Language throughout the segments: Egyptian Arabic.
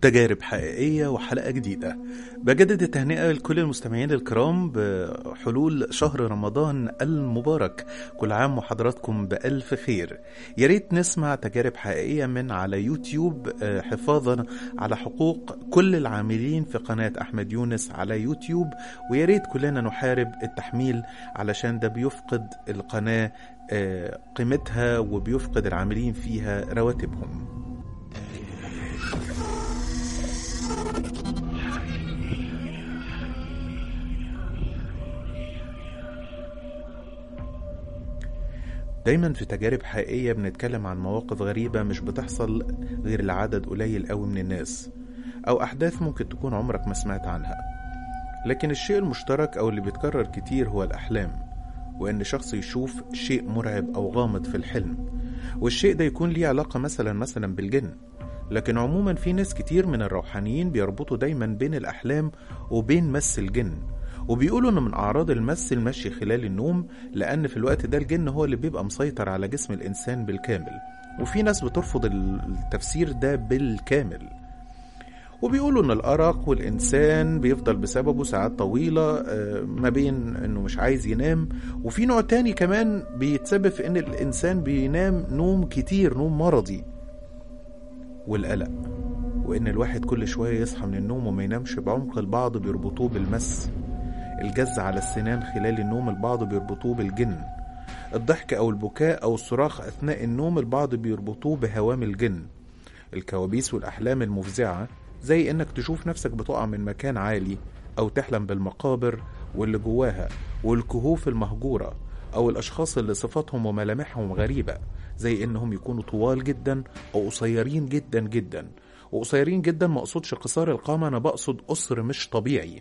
تجارب حقيقية وحلقة جديدة بجدد التهنئة لكل المستمعين الكرام بحلول شهر رمضان المبارك كل عام وحضراتكم بألف خير يا ريت نسمع تجارب حقيقية من على يوتيوب آه، حفاظا على حقوق كل العاملين في قناة أحمد يونس على يوتيوب ويا ريت كلنا نحارب التحميل علشان ده بيفقد القناة آه، قيمتها وبيفقد العاملين فيها رواتبهم دايما في تجارب حقيقية بنتكلم عن مواقف غريبة مش بتحصل غير لعدد قليل قوي من الناس أو أحداث ممكن تكون عمرك ما سمعت عنها لكن الشيء المشترك أو اللي بيتكرر كتير هو الأحلام وإن شخص يشوف شيء مرعب أو غامض في الحلم والشيء ده يكون ليه علاقة مثلا مثلا بالجن لكن عموما في ناس كتير من الروحانيين بيربطوا دايما بين الأحلام وبين مس الجن وبيقولوا ان من اعراض المس المشي خلال النوم لان في الوقت ده الجن هو اللي بيبقى مسيطر على جسم الانسان بالكامل وفي ناس بترفض التفسير ده بالكامل وبيقولوا ان الارق والانسان بيفضل بسببه ساعات طويله آه، ما بين انه مش عايز ينام وفي نوع تاني كمان بيتسبب في ان الانسان بينام نوم كتير نوم مرضي والقلق وان الواحد كل شويه يصحى من النوم وما ينامش بعمق البعض بيربطوه بالمس الجز على السنان خلال النوم البعض بيربطوه بالجن الضحك أو البكاء أو الصراخ أثناء النوم البعض بيربطوه بهوام الجن الكوابيس والأحلام المفزعة زي إنك تشوف نفسك بتقع من مكان عالي أو تحلم بالمقابر واللي جواها والكهوف المهجورة أو الأشخاص اللي صفاتهم وملامحهم غريبة زي إنهم يكونوا طوال جدا أو قصيرين جدا جدا وقصيرين جدا ما أقصدش قصار القامة أنا بقصد قصر مش طبيعي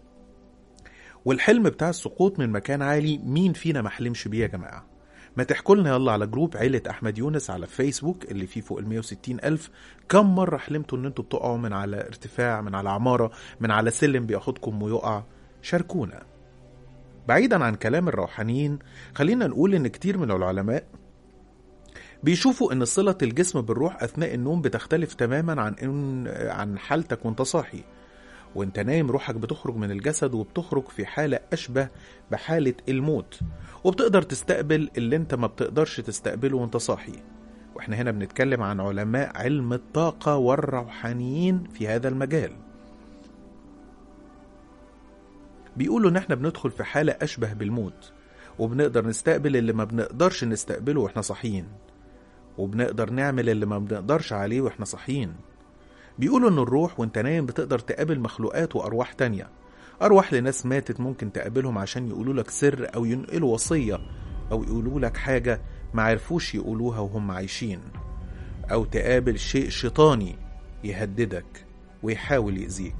والحلم بتاع السقوط من مكان عالي مين فينا ما حلمش بيه يا جماعة ما تحكوا لنا يلا على جروب عيلة أحمد يونس على فيسبوك اللي فيه فوق ال 160 ألف كم مرة حلمتوا إن انتوا بتقعوا من على ارتفاع من على عمارة من على سلم بياخدكم ويقع شاركونا بعيدا عن كلام الروحانيين خلينا نقول إن كتير من العلماء بيشوفوا ان صلة الجسم بالروح اثناء النوم بتختلف تماما عن إن عن حالتك وانت صاحي وانت نايم روحك بتخرج من الجسد وبتخرج في حالة أشبه بحالة الموت وبتقدر تستقبل اللي انت ما بتقدرش تستقبله وانت صاحي واحنا هنا بنتكلم عن علماء علم الطاقة والروحانيين في هذا المجال بيقولوا ان احنا بندخل في حالة أشبه بالموت وبنقدر نستقبل اللي ما بنقدرش نستقبله واحنا صاحيين وبنقدر نعمل اللي ما بنقدرش عليه واحنا صاحيين بيقولوا ان الروح وانت نايم بتقدر تقابل مخلوقات وارواح تانية ارواح لناس ماتت ممكن تقابلهم عشان يقولوا لك سر او ينقلوا وصية او يقولوا لك حاجة ما عرفوش يقولوها وهم عايشين او تقابل شيء شيطاني يهددك ويحاول يأذيك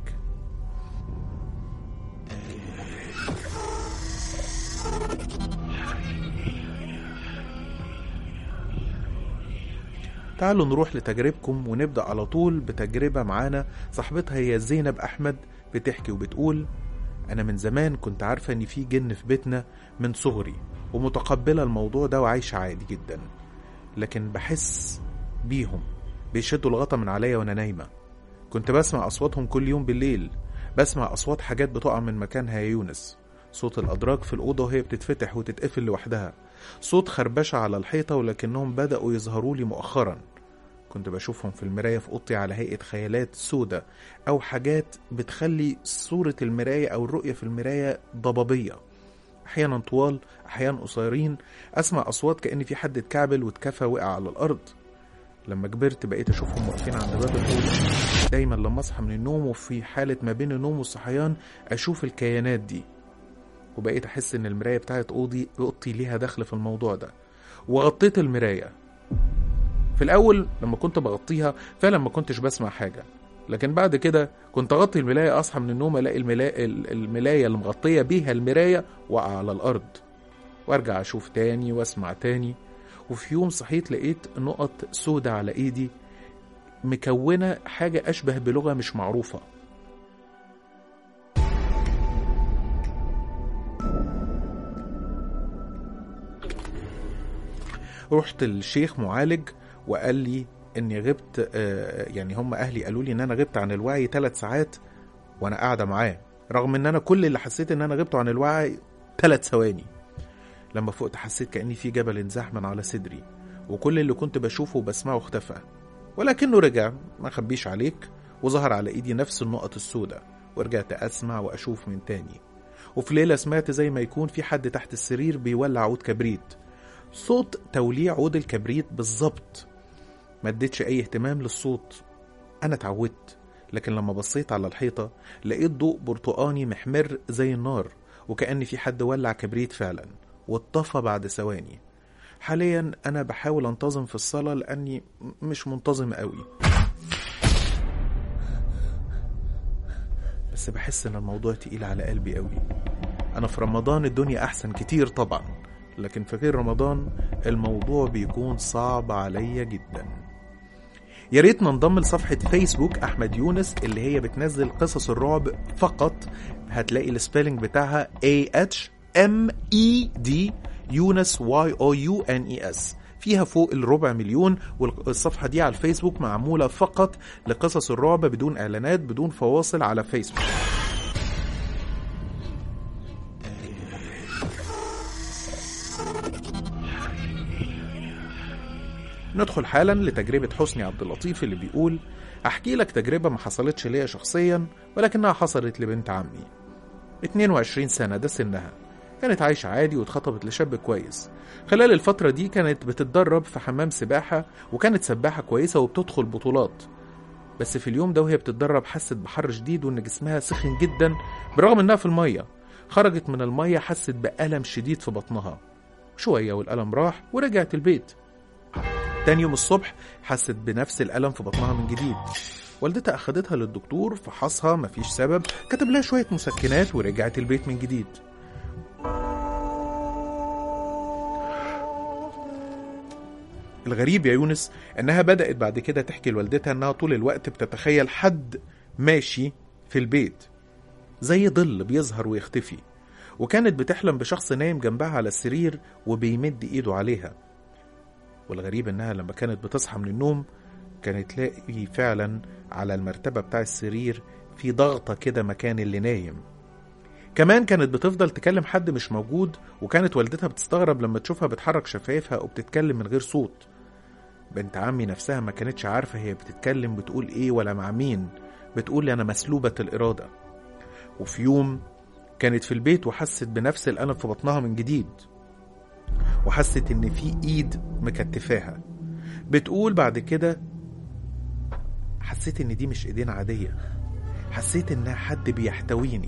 تعالوا نروح لتجربكم ونبدأ على طول بتجربة معانا صاحبتها هي زينب أحمد بتحكي وبتقول أنا من زمان كنت عارفة إن في جن في بيتنا من صغري ومتقبلة الموضوع ده وعايشة عادي جدا لكن بحس بيهم بيشدوا الغطا من عليا وأنا نايمة كنت بسمع أصواتهم كل يوم بالليل بسمع أصوات حاجات بتقع من مكانها يا يونس صوت الأدراج في الأوضة وهي بتتفتح وتتقفل لوحدها صوت خربشة على الحيطة ولكنهم بدأوا يظهروا لي مؤخرا كنت بشوفهم في المراية في أوضتي على هيئة خيالات سودة أو حاجات بتخلي صورة المراية أو الرؤية في المراية ضبابية أحيانا طوال أحيانا قصيرين أسمع أصوات كأن في حد اتكعبل واتكفى وقع على الأرض لما كبرت بقيت أشوفهم واقفين عند باب الأوضة دايما لما أصحى من النوم وفي حالة ما بين النوم والصحيان أشوف الكيانات دي وبقيت أحس إن المراية بتاعت أوضي أوضتي ليها دخل في الموضوع ده وغطيت المراية في الأول لما كنت بغطيها فعلا ما كنتش بسمع حاجة لكن بعد كده كنت أغطي الملاية أصحى من النوم ألاقي الملاية, الملاية اللي مغطية بيها المراية وقع على الأرض وأرجع أشوف تاني وأسمع تاني وفي يوم صحيت لقيت نقط سودة على إيدي مكونة حاجة أشبه بلغة مش معروفة رحت الشيخ معالج وقال لي اني غبت آه، يعني هم اهلي قالوا لي ان انا غبت عن الوعي ثلاث ساعات وانا قاعده معاه رغم ان انا كل اللي حسيت ان انا غبت عن الوعي ثلاث ثواني لما فقت حسيت كاني في جبل انزاح من على صدري وكل اللي كنت بشوفه وبسمعه اختفى ولكنه رجع ما خبيش عليك وظهر على ايدي نفس النقط السوداء ورجعت اسمع واشوف من تاني وفي ليلة سمعت زي ما يكون في حد تحت السرير بيولع عود كبريت صوت توليع عود الكبريت بالظبط ما اديتش اي اهتمام للصوت انا اتعودت لكن لما بصيت على الحيطة لقيت ضوء برتقاني محمر زي النار وكأن في حد ولع كبريت فعلا واتطفى بعد ثواني حاليا انا بحاول انتظم في الصلاة لاني مش منتظم قوي بس بحس ان الموضوع تقيل على قلبي قوي انا في رمضان الدنيا احسن كتير طبعا لكن في غير رمضان الموضوع بيكون صعب عليا جدا يا ريت ننضم لصفحة فيسبوك أحمد يونس اللي هي بتنزل قصص الرعب فقط هتلاقي السبيلنج بتاعها A H M E D يونس Y O U N E S فيها فوق الربع مليون والصفحة دي على الفيسبوك معمولة فقط لقصص الرعب بدون إعلانات بدون فواصل على فيسبوك ندخل حالا لتجربة حسني عبد اللطيف اللي بيقول أحكي لك تجربة ما حصلتش ليا شخصيا ولكنها حصلت لبنت عمي 22 سنة ده سنها كانت عايشة عادي واتخطبت لشاب كويس خلال الفترة دي كانت بتتدرب في حمام سباحة وكانت سباحة كويسة وبتدخل بطولات بس في اليوم ده وهي بتتدرب حست بحر شديد وان جسمها سخن جدا برغم انها في المية خرجت من المية حست بألم شديد في بطنها شوية والألم راح ورجعت البيت تاني يوم الصبح حست بنفس الألم في بطنها من جديد والدتها أخدتها للدكتور فحصها مفيش سبب كتب لها شوية مسكنات ورجعت البيت من جديد الغريب يا يونس انها بدأت بعد كده تحكي لوالدتها انها طول الوقت بتتخيل حد ماشي في البيت زي ظل بيظهر ويختفي وكانت بتحلم بشخص نايم جنبها على السرير وبيمد ايده عليها والغريب انها لما كانت بتصحى من النوم كانت تلاقي فعلا على المرتبة بتاع السرير في ضغطة كده مكان اللي نايم كمان كانت بتفضل تكلم حد مش موجود وكانت والدتها بتستغرب لما تشوفها بتحرك شفايفها وبتتكلم من غير صوت بنت عمي نفسها ما كانتش عارفة هي بتتكلم بتقول ايه ولا مع مين بتقول انا مسلوبة الإرادة وفي يوم كانت في البيت وحست بنفس الألم في بطنها من جديد وحست ان في ايد مكتفاها بتقول بعد كده حسيت ان دي مش ايدين عادية حسيت انها حد بيحتويني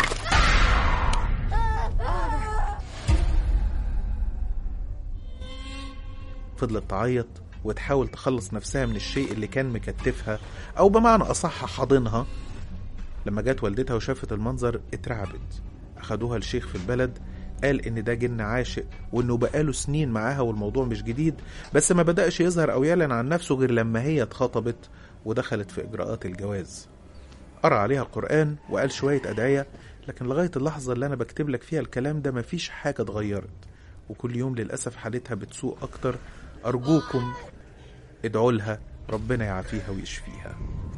فضلت تعيط وتحاول تخلص نفسها من الشيء اللي كان مكتفها او بمعنى اصح حاضنها لما جت والدتها وشافت المنظر اترعبت اخدوها الشيخ في البلد قال ان ده جن عاشق وانه بقاله سنين معاها والموضوع مش جديد بس ما بدأش يظهر او يعلن عن نفسه غير لما هي اتخطبت ودخلت في اجراءات الجواز قرأ عليها القرآن وقال شوية أدعية لكن لغاية اللحظة اللي أنا بكتب لك فيها الكلام ده مفيش حاجة اتغيرت وكل يوم للأسف حالتها بتسوء أكتر أرجوكم ادعوا لها ربنا يعافيها ويشفيها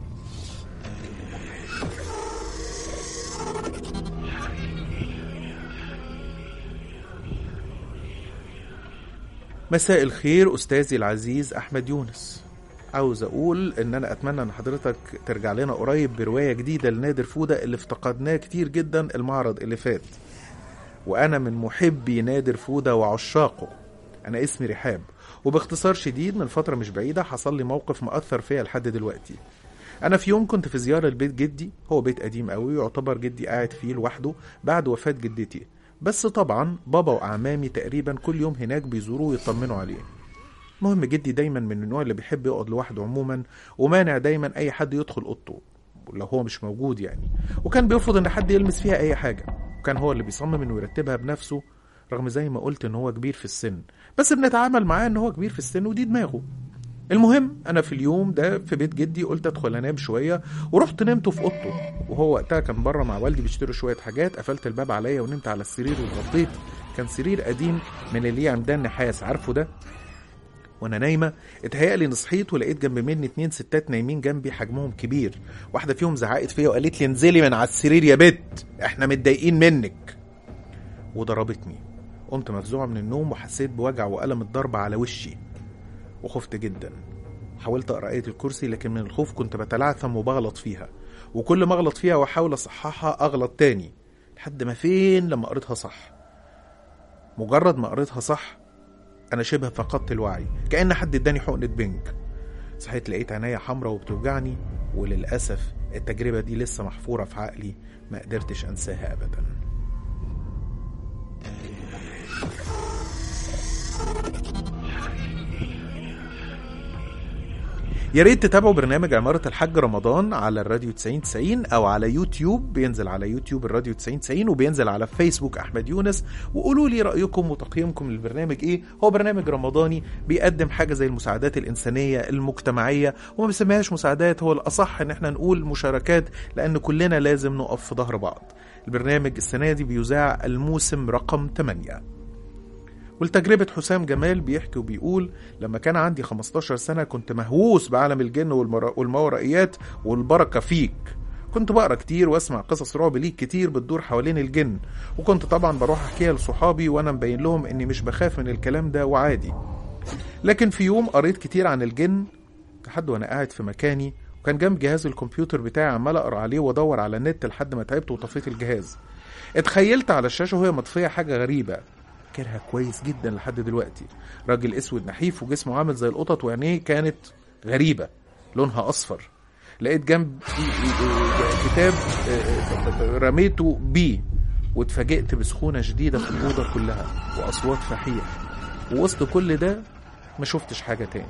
مساء الخير أستاذي العزيز أحمد يونس عاوز أقول إن أنا أتمنى إن حضرتك ترجع لنا قريب برواية جديدة لنادر فودة اللي افتقدناه كتير جدا المعرض اللي فات وأنا من محبي نادر فودة وعشاقه أنا اسمي رحاب وباختصار شديد من فترة مش بعيدة حصل لي موقف مؤثر فيا لحد دلوقتي أنا في يوم كنت في زيارة لبيت جدي هو بيت قديم قوي يعتبر جدي قاعد فيه لوحده بعد وفاة جدتي بس طبعا بابا وأعمامي تقريبا كل يوم هناك بيزوروه ويطمنوا عليه المهم جدي دايما من النوع اللي بيحب يقعد لوحده عموما ومانع دايما أي حد يدخل أوضته لو هو مش موجود يعني وكان بيرفض إن حد يلمس فيها أي حاجة وكان هو اللي بيصمم إنه يرتبها بنفسه رغم زي ما قلت إن هو كبير في السن بس بنتعامل معاه إن هو كبير في السن ودي دماغه المهم انا في اليوم ده في بيت جدي قلت ادخل انام شويه ورحت نمت في اوضته وهو وقتها كان بره مع والدي بيشتروا شويه حاجات قفلت الباب عليا ونمت على السرير واتغطيت كان سرير قديم من اللي هي عمدان نحاس عارفه ده وانا نايمه اتهيألي اني صحيت ولقيت جنب مني اتنين ستات نايمين جنبي حجمهم كبير واحده فيهم زعقت فيا وقالت لي انزلي من على السرير يا بت احنا متضايقين منك وضربتني قمت مفزوعه من النوم وحسيت بوجع والم الضرب على وشي وخفت جدا حاولت اقرا ايه الكرسي لكن من الخوف كنت بتلعثم وبغلط فيها وكل ما اغلط فيها واحاول اصححها اغلط تاني لحد ما فين لما قريتها صح مجرد ما قريتها صح انا شبه فقدت الوعي كأن حد اداني حقنة بنج صحيت لقيت عينيا حمرا وبتوجعني وللأسف التجربة دي لسه محفورة في عقلي ما قدرتش أنساها أبدا يا ريت تتابعوا برنامج عمارة الحاج رمضان على الراديو 90 90 أو على يوتيوب بينزل على يوتيوب الراديو 90 90 وبينزل على فيسبوك أحمد يونس وقولوا لي رأيكم وتقييمكم للبرنامج إيه هو برنامج رمضاني بيقدم حاجة زي المساعدات الإنسانية المجتمعية وما بيسميهاش مساعدات هو الأصح إن احنا نقول مشاركات لأن كلنا لازم نقف في ظهر بعض البرنامج السنة دي بيذاع الموسم رقم 8 ولتجربة حسام جمال بيحكي وبيقول لما كان عندي 15 سنة كنت مهووس بعالم الجن والمرا- والماورائيات والبركة فيك كنت بقرا كتير واسمع قصص رعب ليك كتير بتدور حوالين الجن وكنت طبعا بروح احكيها لصحابي وانا مبين لهم اني مش بخاف من الكلام ده وعادي لكن في يوم قريت كتير عن الجن لحد وانا قاعد في مكاني وكان جنب جهاز الكمبيوتر بتاعي عمال اقرا عليه وادور على النت لحد ما تعبت وطفيت الجهاز اتخيلت على الشاشه وهي مطفيه حاجه غريبه فاكرها كويس جدا لحد دلوقتي راجل اسود نحيف وجسمه عامل زي القطط وعينيه كانت غريبه لونها اصفر لقيت جنب كتاب رميته بيه واتفاجئت بسخونة شديدة في الأوضة كلها وأصوات فحيح ووسط كل ده ما شفتش حاجة تاني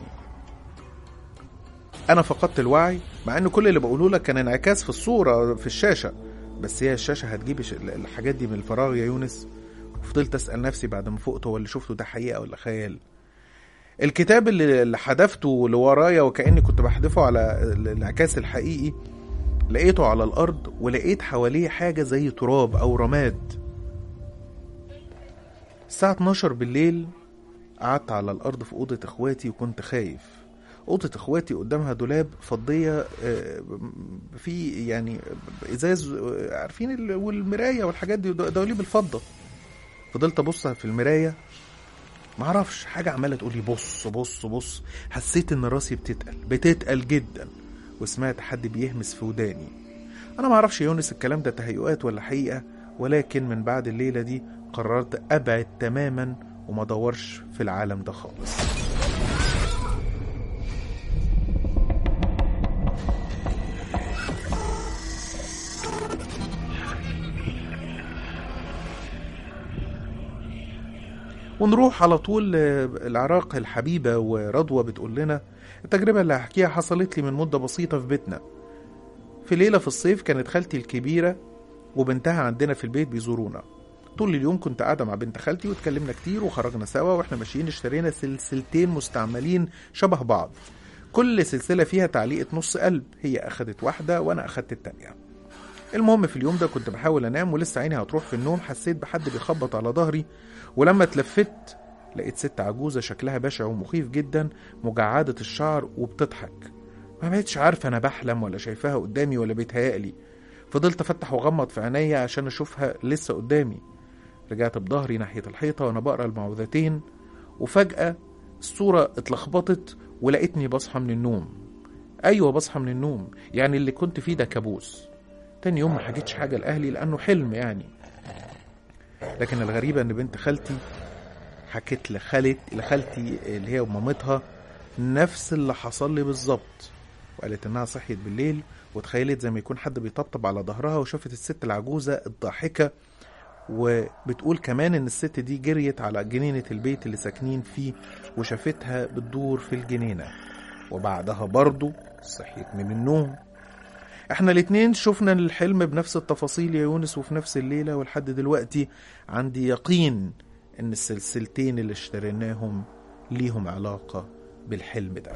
أنا فقدت الوعي مع إن كل اللي بقوله لك كان انعكاس في الصورة في الشاشة بس هي الشاشة هتجيب الش- الحاجات دي من الفراغ يا يونس وفضلت أسأل نفسي بعد ما فقت هو اللي شفته ده حقيقة ولا خيال الكتاب اللي اللي حذفته لورايا وكأني كنت بحذفه على الانعكاس الحقيقي لقيته على الأرض ولقيت حواليه حاجة زي تراب أو رماد الساعة 12 بالليل قعدت على الأرض في أوضة إخواتي وكنت خايف أوضة إخواتي قدامها دولاب فضية آه، في يعني إزاز آه، عارفين ال- والمراية والحاجات دي دواليب الفضة فضلت أبص في المراية معرفش حاجة عمالة تقولي بص بص بص حسيت إن راسي بتتقل بتتقل جدا وسمعت حد بيهمس في وداني أنا معرفش يا يونس الكلام ده تهيؤات ولا حقيقة ولكن من بعد الليلة دي قررت أبعد تماما وما دورش في العالم ده خالص ونروح على طول آه، العراق الحبيبة ورضوى بتقول لنا التجربة اللي هحكيها حصلت لي من مدة بسيطة في بيتنا في ليلة في الصيف كانت خالتي الكبيرة وبنتها عندنا في البيت بيزورونا طول اليوم كنت قاعدة مع بنت خالتي واتكلمنا كتير وخرجنا سوا واحنا ماشيين اشترينا سلسلتين مستعملين شبه بعض كل سلسلة فيها تعليقة نص قلب هي أخدت واحدة وأنا أخدت التانية المهم في اليوم ده كنت بحاول أنام ولسه عيني هتروح في النوم حسيت بحد بيخبط على ظهري ولما اتلفت لقيت ست عجوزة شكلها بشع ومخيف جدا مجعدة الشعر وبتضحك ما بقتش عارفة أنا بحلم ولا شايفاها قدامي ولا بيتهيألي فضلت أفتح وأغمض في عينيا عشان أشوفها لسه قدامي رجعت بظهري ناحية الحيطة وأنا بقرا المعوذتين وفجأة الصورة اتلخبطت ولقيتني بصحى من النوم أيوة بصحى من النوم يعني اللي كنت فيه ده كابوس تاني يوم ما حكيتش حاجة لأهلي لأنه حلم يعني لكن الغريبة إن بنت خالتي حكت لخالت لخالتي اللي هي مامتها نفس اللي حصل لي بالظبط وقالت إنها صحيت بالليل وتخيلت زي ما يكون حد بيطبطب على ظهرها وشافت الست العجوزة الضاحكة وبتقول كمان ان الست دي جريت على جنينة البيت اللي ساكنين فيه وشافتها بتدور في الجنينة وبعدها برضو صحيت من النوم احنا الاتنين شفنا الحلم بنفس التفاصيل يا يونس وفي نفس الليلة ولحد دلوقتي عندي يقين ان السلسلتين اللي اشتريناهم ليهم علاقة بالحلم ده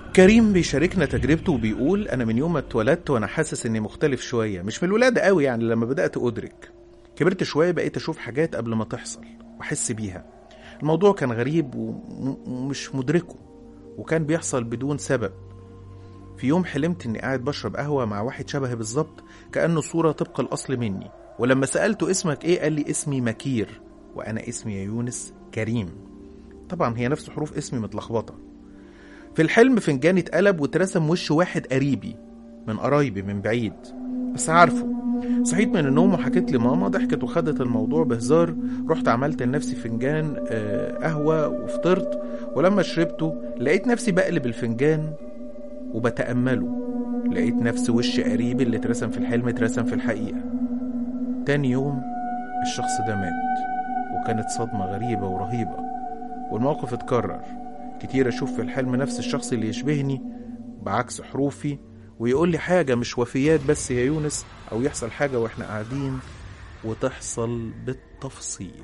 كريم بيشاركنا تجربته وبيقول انا من يوم ما اتولدت وانا حاسس اني مختلف شويه مش من الولاده قوي يعني لما بدات ادرك كبرت شويه بقيت اشوف حاجات قبل ما تحصل واحس بيها الموضوع كان غريب وم- ومش مدركه وكان بيحصل بدون سبب في يوم حلمت اني قاعد بشرب قهوه مع واحد شبهي بالظبط كانه صوره طبق الاصل مني ولما سالته اسمك ايه قال لي اسمي مكير وانا اسمي يا يونس كريم طبعا هي نفس حروف اسمي متلخبطه في الحلم فنجان اتقلب واترسم وش واحد قريبي من قرايبي من بعيد بس عارفه صحيت من النوم وحكيت لماما ضحكت وخدت الموضوع بهزار رحت عملت لنفسي فنجان آه، قهوة وفطرت ولما شربته لقيت نفسي بقلب الفنجان وبتأمله لقيت نفس وش قريبي اللي اترسم في الحلم اترسم في الحقيقة تاني يوم الشخص ده مات وكانت صدمة غريبة ورهيبة والموقف اتكرر كتير أشوف في الحلم نفس الشخص اللي يشبهني بعكس حروفي ويقول لي حاجة مش وفيات بس يا يونس أو يحصل حاجة وإحنا قاعدين وتحصل بالتفصيل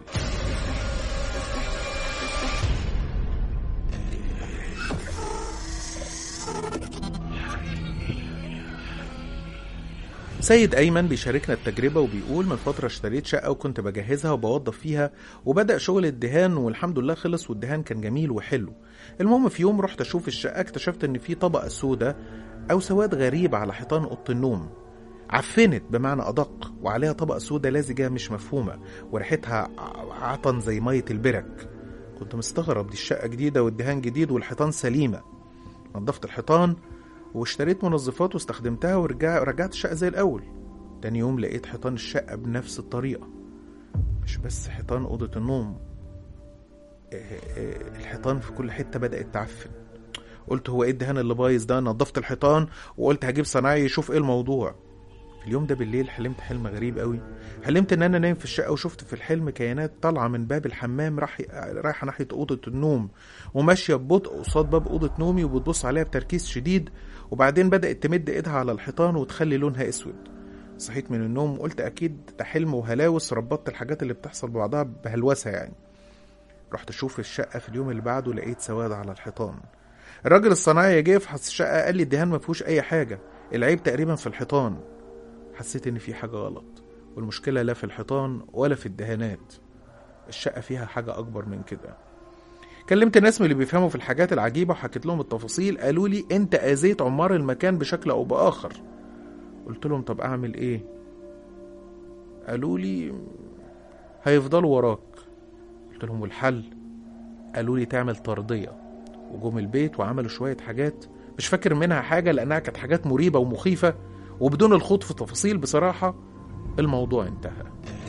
سيد أيمن بيشاركنا التجربة وبيقول من فترة اشتريت شقة وكنت بجهزها وبوظف فيها وبدأ شغل الدهان والحمد لله خلص والدهان كان جميل وحلو المهم في يوم رحت أشوف الشقة اكتشفت إن في طبقة سودة أو سواد غريب على حيطان أوضة النوم عفنت بمعنى أدق وعليها طبقة سودة لزجة مش مفهومة وريحتها ع- عطن زي مية البرك كنت مستغرب دي الشقة جديدة والدهان جديد والحيطان سليمة نظفت الحيطان واشتريت منظفات واستخدمتها ورجع رجعت الشقة زي الأول تاني يوم لقيت حيطان الشقة بنفس الطريقة مش بس حيطان أوضة النوم إيه إيه الحيطان في كل حتة بدأت تعفن قلت هو ايه الدهان اللي بايظ ده نظفت الحيطان وقلت هجيب صنايعي يشوف ايه الموضوع في اليوم ده بالليل حلمت حلم غريب قوي حلمت ان انا نايم في الشقه وشفت في الحلم كيانات طالعه من باب الحمام راح رايحه ناحيه اوضه النوم وماشيه ببطء قصاد باب اوضه نومي وبتبص عليها بتركيز شديد وبعدين بدات تمد ايدها على الحيطان وتخلي لونها اسود صحيت من النوم وقلت اكيد ده حلم وهلاوس ربطت الحاجات اللي بتحصل ببعضها بهلوسه يعني رحت اشوف الشقه في اليوم اللي بعده لقيت سواد على الحيطان الراجل الصنايعي جه يفحص الشقه قال لي الدهان ما فيهوش اي حاجه العيب تقريبا في الحيطان حسيت ان في حاجه غلط والمشكله لا في الحيطان ولا في الدهانات الشقه فيها حاجه اكبر من كده كلمت ناس من اللي بيفهموا في الحاجات العجيبه وحكيت لهم التفاصيل قالوا لي انت اذيت عمار المكان بشكل او باخر قلت لهم طب اعمل ايه قالوا لي هيفضلوا وراك قلت لهم والحل قالوا لي تعمل طرديه وجم البيت وعملوا شويه حاجات مش فاكر منها حاجه لانها كانت حاجات مريبه ومخيفه وبدون الخوض في تفاصيل بصراحه الموضوع انتهى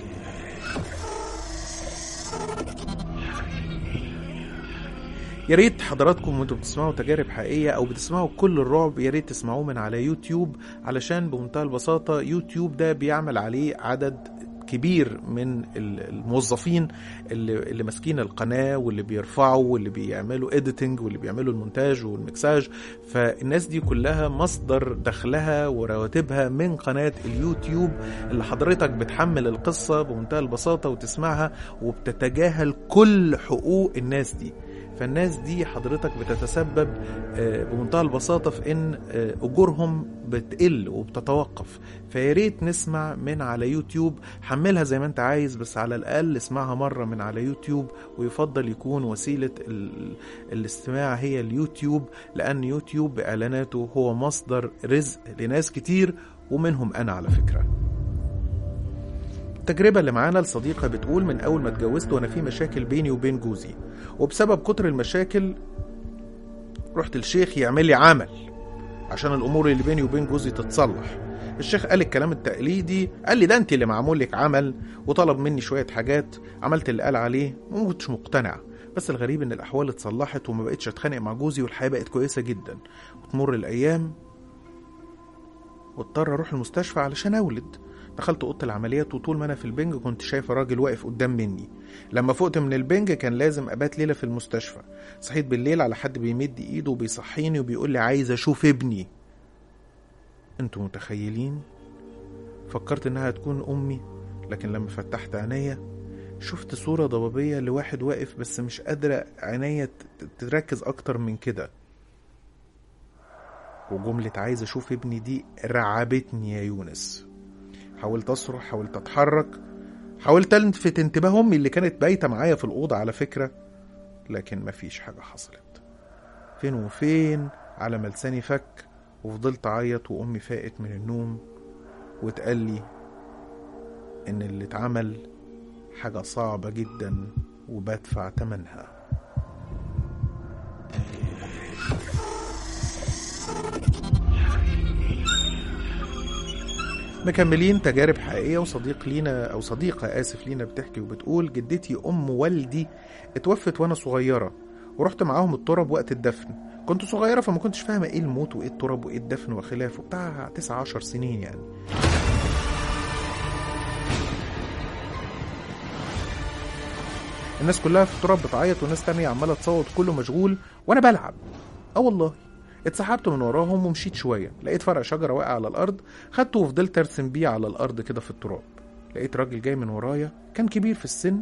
يا ريت حضراتكم وانتم بتسمعوا تجارب حقيقيه او بتسمعوا كل الرعب يا ريت تسمعوه من على يوتيوب علشان بمنتهى البساطه يوتيوب ده بيعمل عليه عدد كبير من ال- الموظفين اللي, اللي ماسكين القناه واللي بيرفعوا واللي بيعملوا اديتنج واللي بيعملوا المونتاج والمكساج فالناس دي كلها مصدر دخلها ورواتبها من قناه اليوتيوب اللي حضرتك بتحمل القصه بمنتهى البساطه وتسمعها وبتتجاهل كل حقوق الناس دي فالناس دي حضرتك بتتسبب آه، بمنتهى البساطة في إن آه، أجورهم بتقل وبتتوقف فيا ريت نسمع من على يوتيوب حملها زي ما أنت عايز بس على الأقل اسمعها مرة من على يوتيوب ويفضل يكون وسيلة ال- الاستماع هي اليوتيوب لأن يوتيوب بإعلاناته هو مصدر رزق لناس كتير ومنهم أنا على فكرة التجربة اللي معانا الصديقة بتقول من أول ما اتجوزت وأنا في مشاكل بيني وبين جوزي وبسبب كتر المشاكل رحت الشيخ يعمل لي عمل عشان الأمور اللي بيني وبين جوزي تتصلح الشيخ قال الكلام التقليدي قال لي ده انت اللي معمول لك عمل وطلب مني شوية حاجات عملت اللي قال عليه وما كنتش مقتنع بس الغريب ان الاحوال اتصلحت وما بقتش اتخانق مع جوزي والحياه بقت كويسه جدا وتمر الايام واضطر اروح المستشفى علشان اولد دخلت اوضه العمليات وطول ما انا في البنج كنت شايف راجل واقف قدام مني لما فقت من البنج كان لازم ابات ليله في المستشفى صحيت بالليل على حد بيمد ايده وبيصحيني وبيقول لي عايز اشوف ابني انتوا متخيلين فكرت انها تكون امي لكن لما فتحت عينيا شفت صورة ضبابية لواحد واقف بس مش قادرة عينيا ت- تركز أكتر من كده وجملة عايز أشوف ابني دي رعبتني يا يونس حاولت أصرخ حاولت أتحرك حاولت ألفت انتباه أمي اللي كانت بايتة معايا في الأوضة على فكرة لكن مفيش حاجة حصلت فين وفين على ما لساني فك وفضلت أعيط وأمي فاقت من النوم واتقال لي إن اللي اتعمل حاجة صعبة جدا وبدفع تمنها مكملين تجارب حقيقية وصديق لينا أو صديقة آسف لينا بتحكي وبتقول جدتي أم والدي اتوفت وأنا صغيرة ورحت معاهم التراب وقت الدفن كنت صغيرة فما كنتش فاهمة إيه الموت وإيه التراب وإيه الدفن وخلافه بتاع تسعة عشر سنين يعني الناس كلها في التراب بتعيط وناس تانية عمالة تصوت كله مشغول وأنا بلعب اه والله اتسحبت من وراهم ومشيت شوية لقيت فرع شجرة واقع على الأرض خدته وفضلت أرسم بيه على الأرض كده في التراب لقيت راجل جاي من ورايا كان كبير في السن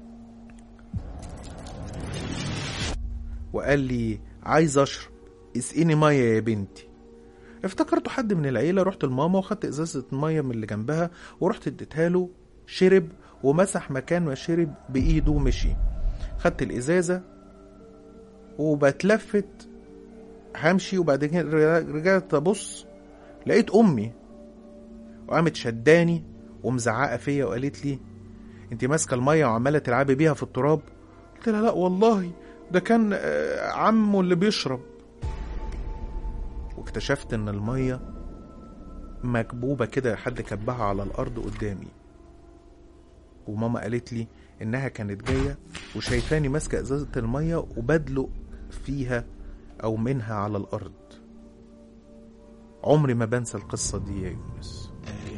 وقال لي عايز أشرب اسقيني مية يا بنتي افتكرته حد من العيلة رحت لماما وخدت إزازة مية من اللي جنبها ورحت اديتها له شرب ومسح مكان ما شرب بإيده ومشي خدت الإزازة وبتلفت همشي وبعد كده رجعت ابص لقيت امي وقامت شداني ومزعقه فيا وقالت لي انت ماسكه الميه وعماله تلعبي بيها في التراب قلت لها لا والله ده كان آه، عمه اللي بيشرب واكتشفت ان الميه مكبوبه كده حد كبها على الارض قدامي وماما قالت لي انها كانت جايه وشايفاني ماسكه ازازه الميه وبدلق فيها أو منها على الأرض عمري ما بنسى القصة دي يا يونس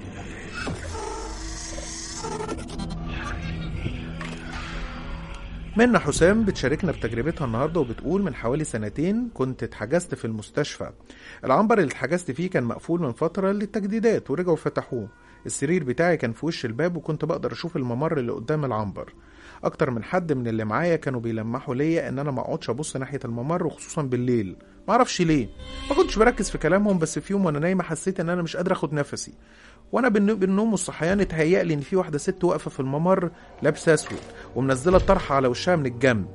منى حسام بتشاركنا بتجربتها النهارده وبتقول من حوالي سنتين كنت اتحجزت في المستشفى العنبر اللي اتحجزت فيه كان مقفول من فترة للتجديدات ورجعوا فتحوه السرير بتاعي كان في وش الباب وكنت بقدر اشوف الممر اللي قدام العنبر اكتر من حد من اللي معايا كانوا بيلمحوا ليا ان انا ما اقعدش ابص ناحيه الممر وخصوصا بالليل ما اعرفش ليه ما كنتش بركز في كلامهم بس في يوم وانا نايمه حسيت ان انا مش قادر اخد نفسي وانا بالن- بالنوم والصحيان اتهيأ لي ان في واحده ست واقفه في الممر لابسه اسود ومنزله الطرحه على وشها من الجنب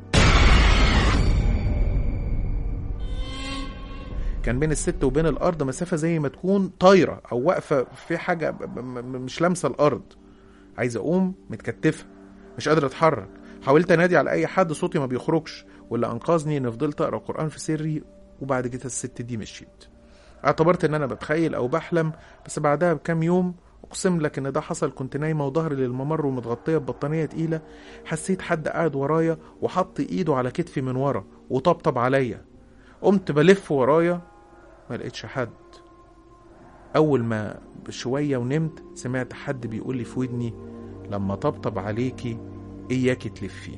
كان بين الست وبين الارض مسافه زي ما تكون طايره او واقفه في حاجه ب- م- م- مش لامسه الارض عايز اقوم متكتفه مش قادر اتحرك حاولت انادي على اي حد صوتي ما بيخرجش واللي انقذني اني فضلت اقرا قران في سري وبعد كده الست دي مشيت اعتبرت ان انا بتخيل او بحلم بس بعدها بكام يوم اقسم لك ان ده حصل كنت نايمه وظهري للممر ومتغطيه ببطانيه تقيله حسيت حد قاعد ورايا وحط ايده على كتفي من ورا وطبطب عليا قمت بلف ورايا ما لقيتش حد اول ما بشويه ونمت سمعت حد بيقول لي في ودني لما طبطب عليكي اياكي تلفي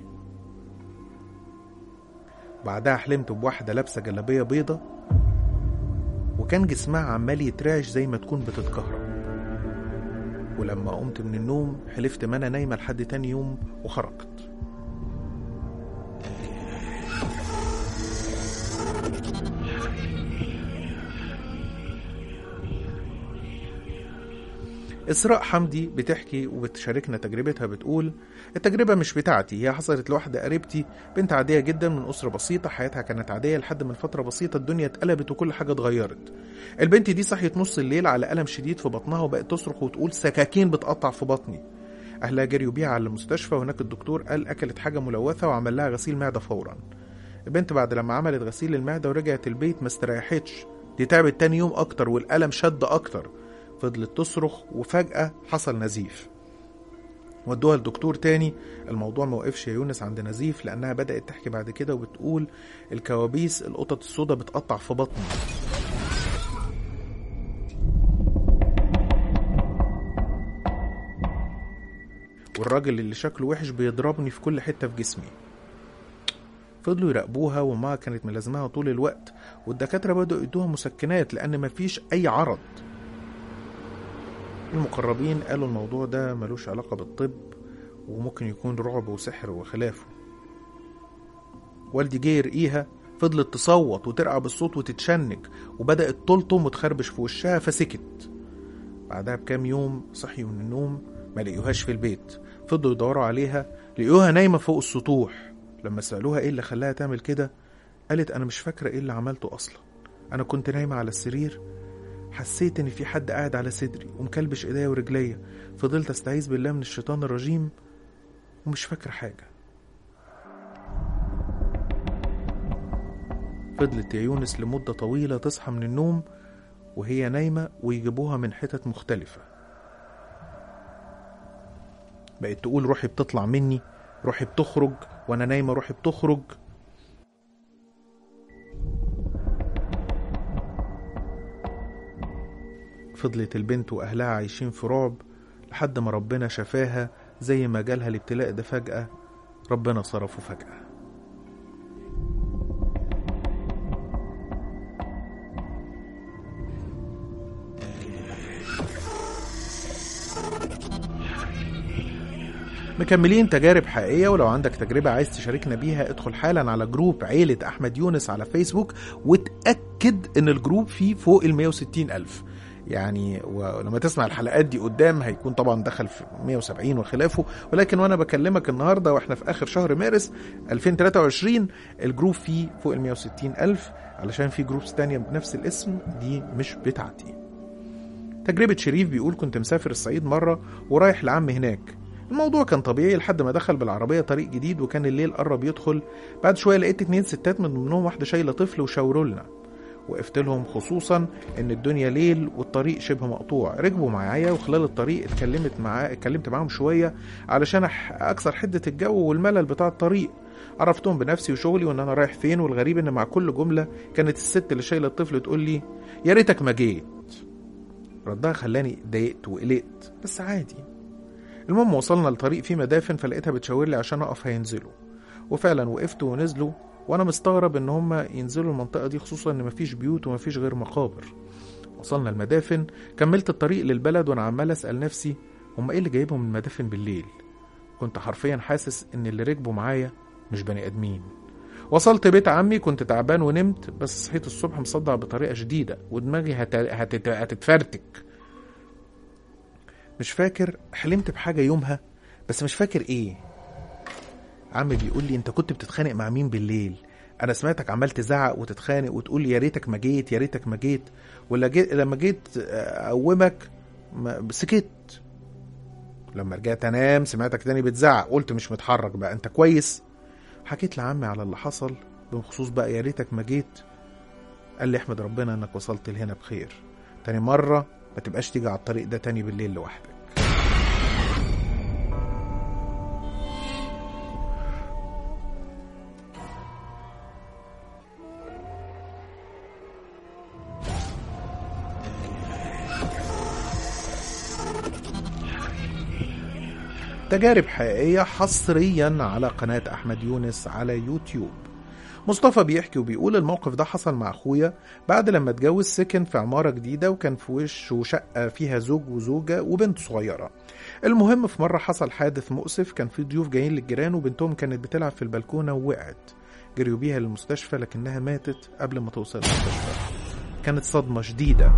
بعدها حلمت بواحدة لابسة جلابية بيضة وكان جسمها عمال يترعش زي ما تكون بتتكهرب ولما قمت من النوم حلفت ما انا نايمة لحد تاني يوم وخرجت إسراء حمدي بتحكي وبتشاركنا تجربتها بتقول التجربة مش بتاعتي هي حصلت لواحدة قريبتي بنت عادية جدا من أسرة بسيطة حياتها كانت عادية لحد من فترة بسيطة الدنيا اتقلبت وكل حاجة اتغيرت البنت دي صحيت نص الليل على ألم شديد في بطنها وبقت تصرخ وتقول سكاكين بتقطع في بطني أهلها جريوا بيها على المستشفى وهناك الدكتور قال أكلت حاجة ملوثة وعمل لها غسيل معدة فورا البنت بعد لما عملت غسيل المعدة ورجعت البيت ما استريحتش دي تعبت تاني يوم أكتر والألم شد أكتر فضلت تصرخ وفجأة حصل نزيف ودوها لدكتور تاني الموضوع ما وقفش يا يونس عند نزيف لأنها بدأت تحكي بعد كده وبتقول الكوابيس القطط السودا بتقطع في بطني والراجل اللي شكله وحش بيضربني في كل حتة في جسمي فضلوا يراقبوها وما كانت ملازماها طول الوقت والدكاترة بدأوا يدوها مسكنات لأن مفيش أي عرض المقربين قالوا الموضوع ده ملوش علاقة بالطب وممكن يكون رعب وسحر وخلافه والدي جه يرقيها فضلت تصوت وترقع بالصوت وتتشنج وبدأت تلطم وتخربش في وشها فسكت بعدها بكام يوم صحيوا من النوم ما لقيوهاش في البيت فضلوا يدوروا عليها لقيوها نايمة فوق السطوح لما سألوها ايه اللي خلاها تعمل كده قالت انا مش فاكرة ايه اللي عملته اصلا انا كنت نايمة على السرير حسيت ان في حد قاعد على صدري ومكلبش ايديا ورجليا فضلت استعيذ بالله من الشيطان الرجيم ومش فاكرة حاجة فضلت يا يونس لمدة طويلة تصحى من النوم وهي نايمة ويجيبوها من حتت مختلفة بقت تقول روحي بتطلع مني روحي بتخرج وانا نايمة روحي بتخرج فضلت البنت واهلها عايشين في رعب لحد ما ربنا شفاها زي ما جالها الابتلاء ده فجأة ربنا صرفه فجأة مكملين تجارب حقيقية ولو عندك تجربة عايز تشاركنا بيها ادخل حالا على جروب عيلة أحمد يونس على فيسبوك وتأكد إن الجروب فيه فوق ال 160 ألف يعني ولما تسمع الحلقات دي قدام هيكون طبعا دخل في 170 وخلافه ولكن وانا بكلمك النهارده واحنا في اخر شهر مارس 2023 الجروب فيه فوق ال 160 الف علشان في جروبس تانية بنفس الاسم دي مش بتاعتي تجربة شريف بيقول كنت مسافر الصعيد مرة ورايح لعم هناك الموضوع كان طبيعي لحد ما دخل بالعربية طريق جديد وكان الليل قرب يدخل بعد شوية لقيت اتنين ستات من ضمنهم واحدة شايلة طفل وشاوروا لنا وقفت لهم خصوصا ان الدنيا ليل والطريق شبه مقطوع ركبوا معايا وخلال الطريق اتكلمت معاه اتكلمت معاهم شويه علشان أح- اكسر حده الجو والملل بتاع الطريق عرفتهم بنفسي وشغلي وان انا رايح فين والغريب ان مع كل جمله كانت الست اللي شايله الطفل تقول لي يا ريتك ما جيت ردها خلاني اتضايقت وقلقت بس عادي المهم وصلنا لطريق فيه مدافن فلقيتها بتشاور لي عشان اقف هينزلوا وفعلا وقفت ونزلوا وانا مستغرب ان هم ينزلوا المنطقه دي خصوصا ان مفيش بيوت ومفيش غير مقابر وصلنا المدافن كملت الطريق للبلد وانا عمال اسال نفسي هم ايه اللي جايبهم المدافن بالليل كنت حرفيا حاسس ان اللي ركبوا معايا مش بني ادمين وصلت بيت عمي كنت تعبان ونمت بس صحيت الصبح مصدع بطريقه شديده ودماغي هت... هتت... هتتفرتك مش فاكر حلمت بحاجه يومها بس مش فاكر ايه عمي بيقول لي انت كنت بتتخانق مع مين بالليل انا سمعتك عمال تزعق وتتخانق وتقول يا ريتك ما جيت يا ريتك ما جيت ولا جيت لما جيت اقومك ما سكت لما رجعت انام سمعتك تاني بتزعق قلت مش متحرك بقى انت كويس حكيت لعمي على اللي حصل بخصوص بقى يا ريتك ما جيت قال لي احمد ربنا انك وصلت لهنا بخير تاني مرة ما تبقاش تيجي على الطريق ده تاني بالليل لوحدك تجارب حقيقية حصريا على قناة أحمد يونس على يوتيوب مصطفى بيحكي وبيقول الموقف ده حصل مع أخويا بعد لما اتجوز سكن في عمارة جديدة وكان في وشه شقة فيها زوج وزوجة وبنت صغيرة المهم في مرة حصل حادث مؤسف كان في ضيوف جايين للجيران وبنتهم كانت بتلعب في البلكونة ووقعت جريوا بيها للمستشفى لكنها ماتت قبل ما توصل المستشفى كانت صدمة شديدة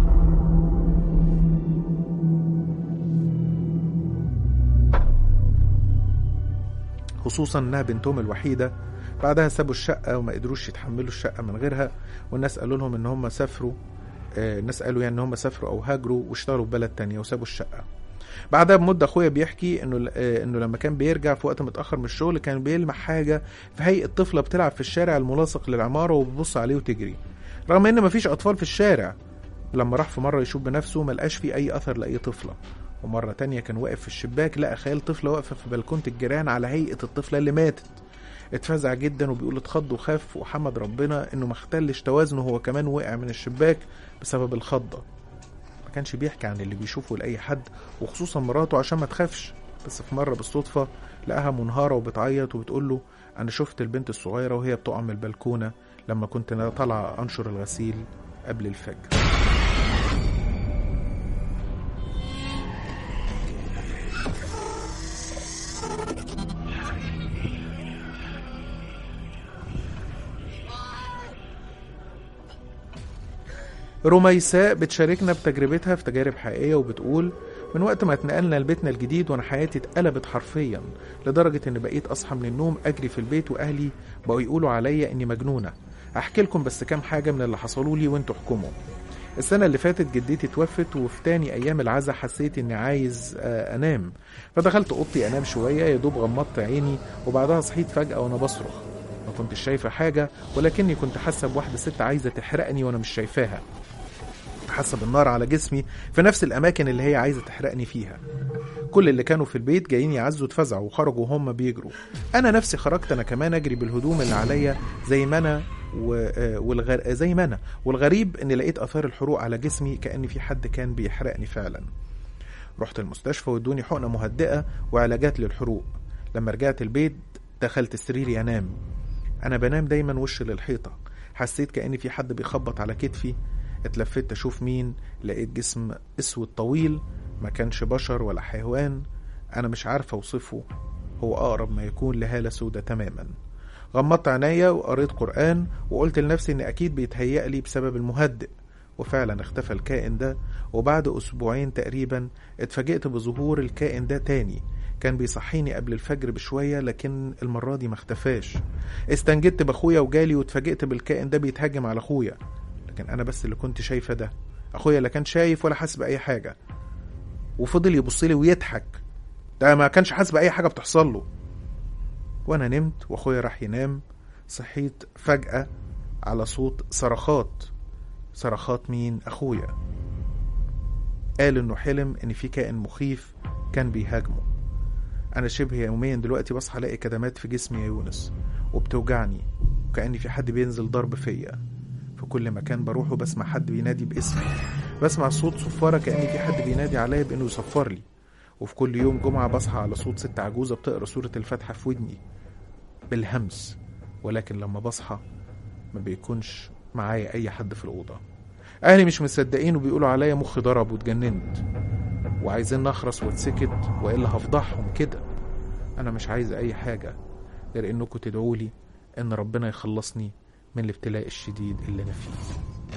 خصوصا انها بنتهم الوحيده بعدها سابوا الشقه وما قدروش يتحملوا الشقه من غيرها والناس قالوا لهم ان هم سافروا آه، الناس قالوا يعني ان هم سافروا او هاجروا واشتغلوا في بلد تانية وسابوا الشقه بعدها بمده اخويا بيحكي انه آه، انه لما كان بيرجع في وقت متاخر من الشغل كان بيلمح حاجه في هيئه طفله بتلعب في الشارع الملاصق للعماره وبتبص عليه وتجري رغم ان مفيش اطفال في الشارع لما راح في مره يشوف بنفسه ملقاش فيه اي اثر لاي طفله ومرة تانية كان واقف في الشباك لقى خيال طفلة واقفة في بلكونة الجيران على هيئة الطفلة اللي ماتت اتفزع جدا وبيقول اتخض وخاف وحمد ربنا انه ما اختلش توازنه هو كمان وقع من الشباك بسبب الخضة ما كانش بيحكي عن اللي بيشوفه لأي حد وخصوصا مراته عشان ما تخافش بس في مرة بالصدفة لقاها منهارة وبتعيط وبتقول له أنا شفت البنت الصغيرة وهي بتقع من البلكونة لما كنت أنا طالعة أنشر الغسيل قبل الفجر رميساء بتشاركنا بتجربتها في تجارب حقيقية وبتقول من وقت ما اتنقلنا لبيتنا الجديد وانا حياتي اتقلبت حرفيا لدرجة ان بقيت اصحى من النوم اجري في البيت واهلي بقوا يقولوا عليا اني مجنونة احكي لكم بس كام حاجة من اللي حصلوا لي وانتوا احكموا السنة اللي فاتت جدتي توفت وفي تاني أيام العزا حسيت إني عايز آه، أنام فدخلت أوضتي أنام شوية يا دوب غمضت عيني وبعدها صحيت فجأة وأنا بصرخ ما كنتش شايفة حاجة ولكني كنت حاسة بواحدة ست عايزة تحرقني وأنا مش شايفاها كنت حاسة بالنار على جسمي في نفس الأماكن اللي هي عايزة تحرقني فيها كل اللي كانوا في البيت جايين يعزوا اتفزعوا وخرجوا وهم بيجروا انا نفسي خرجت انا كمان اجري بالهدوم اللي عليا زي ما انا و... آه، والغر... زي ما انا والغريب اني لقيت اثار الحروق على جسمي كان في حد كان بيحرقني فعلا رحت المستشفى وادوني حقنه مهدئه وعلاجات للحروق لما رجعت البيت دخلت سريري انام انا بنام دايما وش للحيطه حسيت كان في حد بيخبط على كتفي اتلفت اشوف مين لقيت جسم اسود طويل ما كانش بشر ولا حيوان انا مش عارف اوصفه هو اقرب ما يكون لهاله سودة تماما غمضت عينيا وقريت قرآن وقلت لنفسي ان اكيد بيتهيأ لي بسبب المهدئ وفعلا اختفى الكائن ده وبعد اسبوعين تقريبا اتفاجئت بظهور الكائن ده تاني كان بيصحيني قبل الفجر بشوية لكن المرة دي ما اختفاش استنجدت باخويا وجالي واتفاجئت بالكائن ده بيتهاجم على اخويا لكن انا بس اللي كنت شايفه ده اخويا لا كان شايف ولا حاسس باي حاجه وفضل يبص لي ويضحك ده ما كانش حاسس باي حاجه بتحصل له وانا نمت واخويا راح ينام صحيت فجاه على صوت صرخات صرخات مين اخويا قال انه حلم ان في كائن مخيف كان بيهاجمه انا شبه يوميا دلوقتي بصحى الاقي كدمات في جسمي يا يونس وبتوجعني وكأن في حد بينزل ضرب فيا في كل مكان بروحه بسمع حد بينادي باسمي بسمع صوت صفارة كأن في حد بينادي عليا بإنه يصفر لي وفي كل يوم جمعة بصحى على صوت ست عجوزة بتقرا سورة الفاتحة في ودني بالهمس ولكن لما بصحى ما بيكونش معايا أي حد في الأوضة أهلي مش مصدقين وبيقولوا عليا مخي ضرب واتجننت وعايزين نخرس واتسكت وإلا هفضحهم كده أنا مش عايز أي حاجة غير إنكم تدعولي إن ربنا يخلصني من الابتلاء الشديد اللي أنا فيه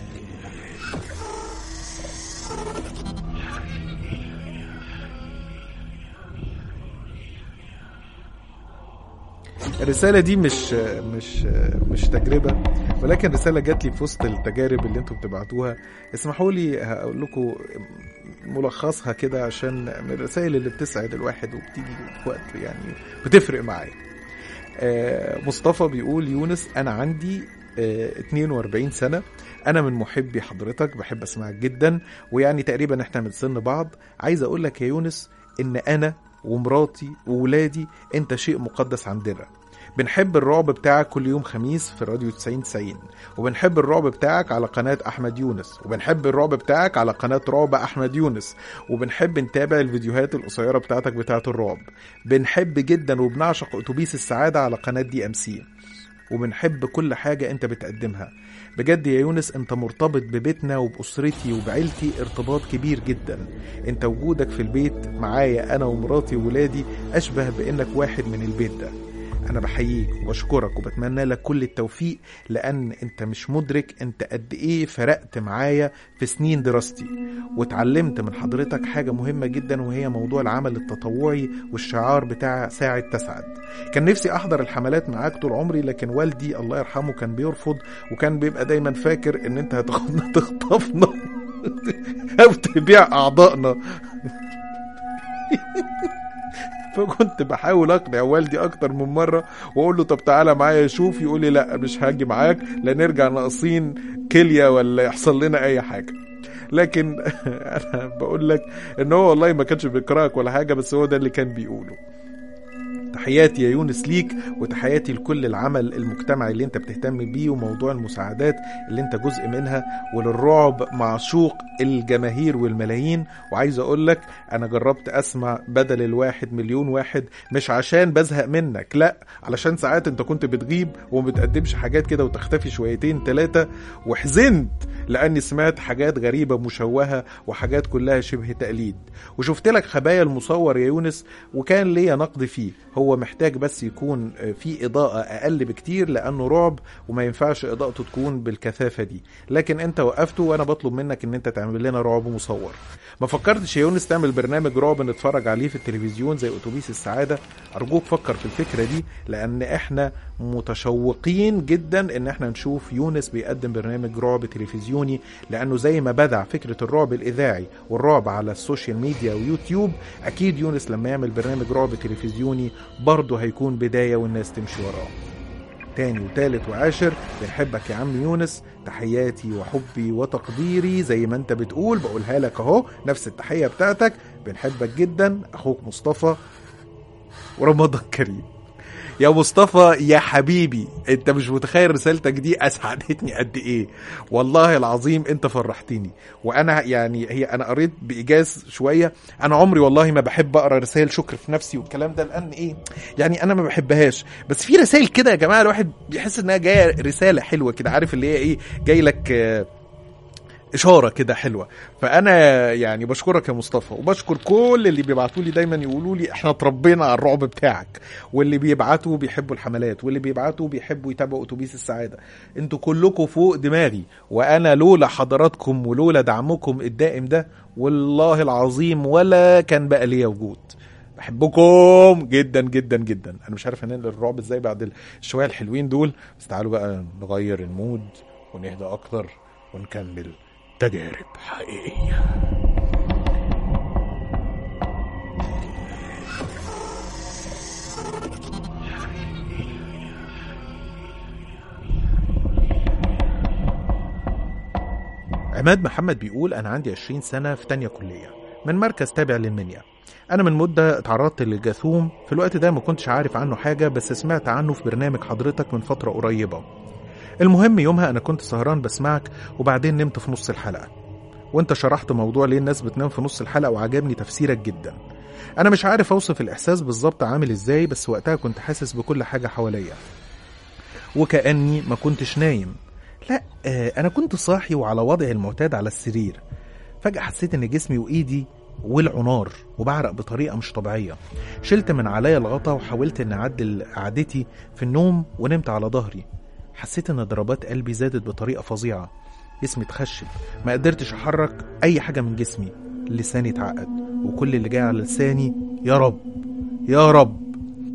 الرسالة دي مش مش مش تجربة ولكن رسالة جات لي في وسط التجارب اللي انتوا بتبعتوها اسمحوا لي هقول لكم ملخصها كده عشان من الرسائل اللي بتسعد الواحد وبتيجي في وقت يعني بتفرق معايا آه، مصطفى بيقول يونس انا عندي آه، 42 سنة أنا من محبي حضرتك بحب أسمعك جدا ويعني تقريبا إحنا من سن بعض عايز أقول لك يا يونس إن أنا ومراتي وولادي أنت شيء مقدس عندنا بنحب الرعب بتاعك كل يوم خميس في راديو 90 90 وبنحب الرعب بتاعك على قناة أحمد يونس وبنحب الرعب بتاعك على قناة رعب أحمد يونس وبنحب نتابع الفيديوهات القصيرة بتاعتك بتاعت الرعب بنحب جدا وبنعشق أتوبيس السعادة على قناة دي أم سي وبنحب كل حاجة انت بتقدمها بجد يا يونس انت مرتبط ببيتنا وبأسرتي وبعيلتي ارتباط كبير جدا انت وجودك في البيت معايا انا ومراتي وولادي اشبه بانك واحد من البيت ده انا بحييك وبشكرك وبتمنى لك كل التوفيق لان انت مش مدرك انت قد ايه فرقت معايا في سنين دراستي واتعلمت من حضرتك حاجة مهمة جدا وهي موضوع العمل التطوعي والشعار بتاع ساعد تسعد كان نفسي احضر الحملات معاك طول عمري لكن والدي الله يرحمه كان بيرفض وكان بيبقى دايما فاكر ان انت هتاخدنا تخطفنا او تبيع اعضائنا فكنت بحاول اقنع والدي اكتر من مره واقول له طب تعالى معايا شوف يقول لي لا مش هاجي معاك لا نرجع ناقصين كليه ولا يحصل لنا اي حاجه لكن انا بقول لك ان هو والله ما كانش بيكرهك ولا حاجه بس هو ده اللي كان بيقوله تحياتي يا يونس ليك وتحياتي لكل العمل المجتمعي اللي انت بتهتم بيه وموضوع المساعدات اللي انت جزء منها وللرعب معشوق الجماهير والملايين وعايز اقول لك انا جربت اسمع بدل الواحد مليون واحد مش عشان بزهق منك لا علشان ساعات انت كنت بتغيب وما بتقدمش حاجات كده وتختفي شويتين ثلاثة وحزنت لاني سمعت حاجات غريبة مشوهة وحاجات كلها شبه تقليد وشفت لك خبايا المصور يا يونس وكان ليا نقد فيه هو هو محتاج بس يكون آه، في اضاءه اقل بكتير لانه رعب وما ينفعش اضاءته تكون بالكثافه دي لكن انت وقفته وانا بطلب منك ان انت تعمل لنا رعب مصور ما فكرتش يا يونس تعمل برنامج رعب نتفرج عليه في التلفزيون زي اتوبيس السعاده ارجوك فكر في الفكره دي لان احنا متشوقين جدا ان احنا نشوف يونس بيقدم برنامج رعب تلفزيوني لانه زي ما بدع فكره الرعب الاذاعي والرعب على السوشيال ميديا ويوتيوب اكيد يونس لما يعمل برنامج رعب تلفزيوني برضه هيكون بدايه والناس تمشي وراه تاني وتالت وعاشر بنحبك يا عم يونس تحياتي وحبي وتقديري زي ما انت بتقول بقولها لك اهو نفس التحية بتاعتك بنحبك جدا اخوك مصطفى ورمضان كريم يا مصطفى يا حبيبي انت مش متخيل رسالتك دي اسعدتني قد ايه والله العظيم انت فرحتني وانا يعني هي انا قريت بايجاز شويه انا عمري والله ما بحب اقرا رسائل شكر في نفسي والكلام ده لان ايه يعني انا ما بحبهاش بس في رسائل كده يا جماعه الواحد بيحس انها جايه رساله حلوه كده عارف اللي هي ايه جاي لك آه، اشاره كده حلوه فانا يعني بشكرك يا مصطفى وبشكر كل اللي بيبعتوا لي دايما يقولوا لي احنا اتربينا على الرعب بتاعك واللي بيبعتوا بيحبوا الحملات واللي بيبعتوا بيحبوا يتابعوا اتوبيس السعاده انتوا كلكم فوق دماغي وانا لولا حضراتكم ولولا دعمكم الدائم ده والله العظيم ولا كان بقى ليا وجود بحبكم جدا جدا جدا انا مش عارف هننقل الرعب ازاي بعد الشويه الحلوين دول بس تعالوا بقى نغير المود ونهدى اكتر ونكمل تجارب حقيقيه عماد محمد بيقول أنا عندي 20 سنة في تانية كلية من مركز تابع للمنيا أنا من مدة اتعرضت للجاثوم في الوقت ده ما كنتش عارف عنه حاجة بس سمعت عنه في برنامج حضرتك من فترة قريبة المهم يومها أنا كنت سهران بسمعك وبعدين نمت في نص الحلقة وانت شرحت موضوع ليه الناس بتنام في نص الحلقة وعجبني تفسيرك جدا أنا مش عارف أوصف الإحساس بالظبط عامل إزاي بس وقتها كنت حاسس بكل حاجة حواليا وكأني ما كنتش نايم لا آه، أنا كنت صاحي وعلى وضعي المعتاد على السرير فجأة حسيت إن جسمي وإيدي ولعوا نار وبعرق بطريقة مش طبيعية شلت من عليا الغطا وحاولت إن أعدل قعدتي في النوم ونمت على ظهري حسيت إن ضربات قلبي زادت بطريقة فظيعة جسمي اتخشب ما قدرتش أحرك أي حاجة من جسمي لساني اتعقد وكل اللي جاي على لساني يا رب يا رب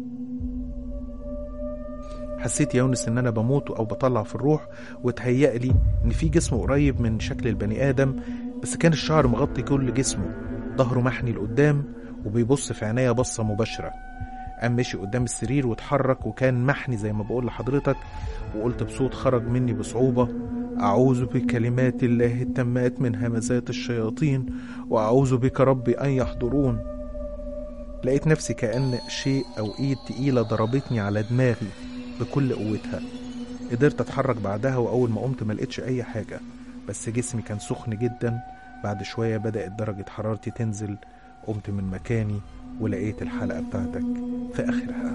حسيت يا يونس ان انا بموت او بطلع في الروح وتهيأ لي ان في جسم قريب من شكل البني ادم بس كان الشعر مغطي كل جسمه ظهره محني لقدام وبيبص في عينيا بصة مباشرة قام مشي قدام السرير واتحرك وكان محني زي ما بقول لحضرتك وقلت بصوت خرج مني بصعوبة أعوذ بكلمات الله التامات من همزات الشياطين وأعوذ بك ربي أن يحضرون لقيت نفسي كأن شيء أو إيد تقيلة ضربتني على دماغي بكل قوتها قدرت أتحرك بعدها وأول ما قمت ما لقيتش أي حاجة بس جسمي كان سخن جدا بعد شوية بدأت درجة حرارتي تنزل قمت من مكاني ولقيت الحلقة بتاعتك في آخرها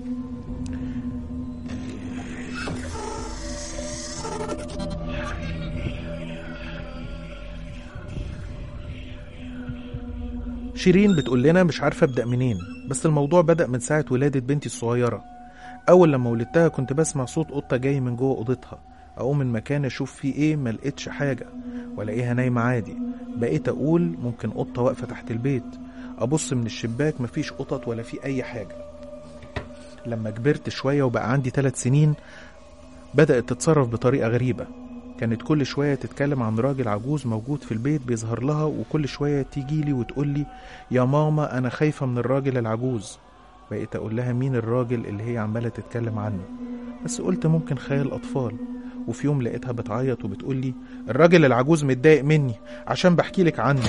شيرين بتقول لنا مش عارفة أبدأ منين بس الموضوع بدأ من ساعة ولادة بنتي الصغيرة أول لما ولدتها كنت بسمع صوت قطة جاي من جوه أوضتها أقوم من مكان أشوف فيه إيه ما لقيتش حاجة وألاقيها نايمة عادي بقيت أقول ممكن قطة واقفة تحت البيت أبص من الشباك مفيش قطط ولا في أي حاجة لما كبرت شوية وبقى عندي ثلاث سنين بدأت تتصرف بطريقة غريبة كانت كل شوية تتكلم عن راجل عجوز موجود في البيت بيظهر لها وكل شوية تيجي لي وتقول لي يا ماما أنا خايفة من الراجل العجوز بقيت أقول لها مين الراجل اللي هي عمالة تتكلم عنه بس قلت ممكن خيال أطفال وفي يوم لقيتها بتعيط وبتقول لي الراجل العجوز متضايق مني عشان بحكي لك عنه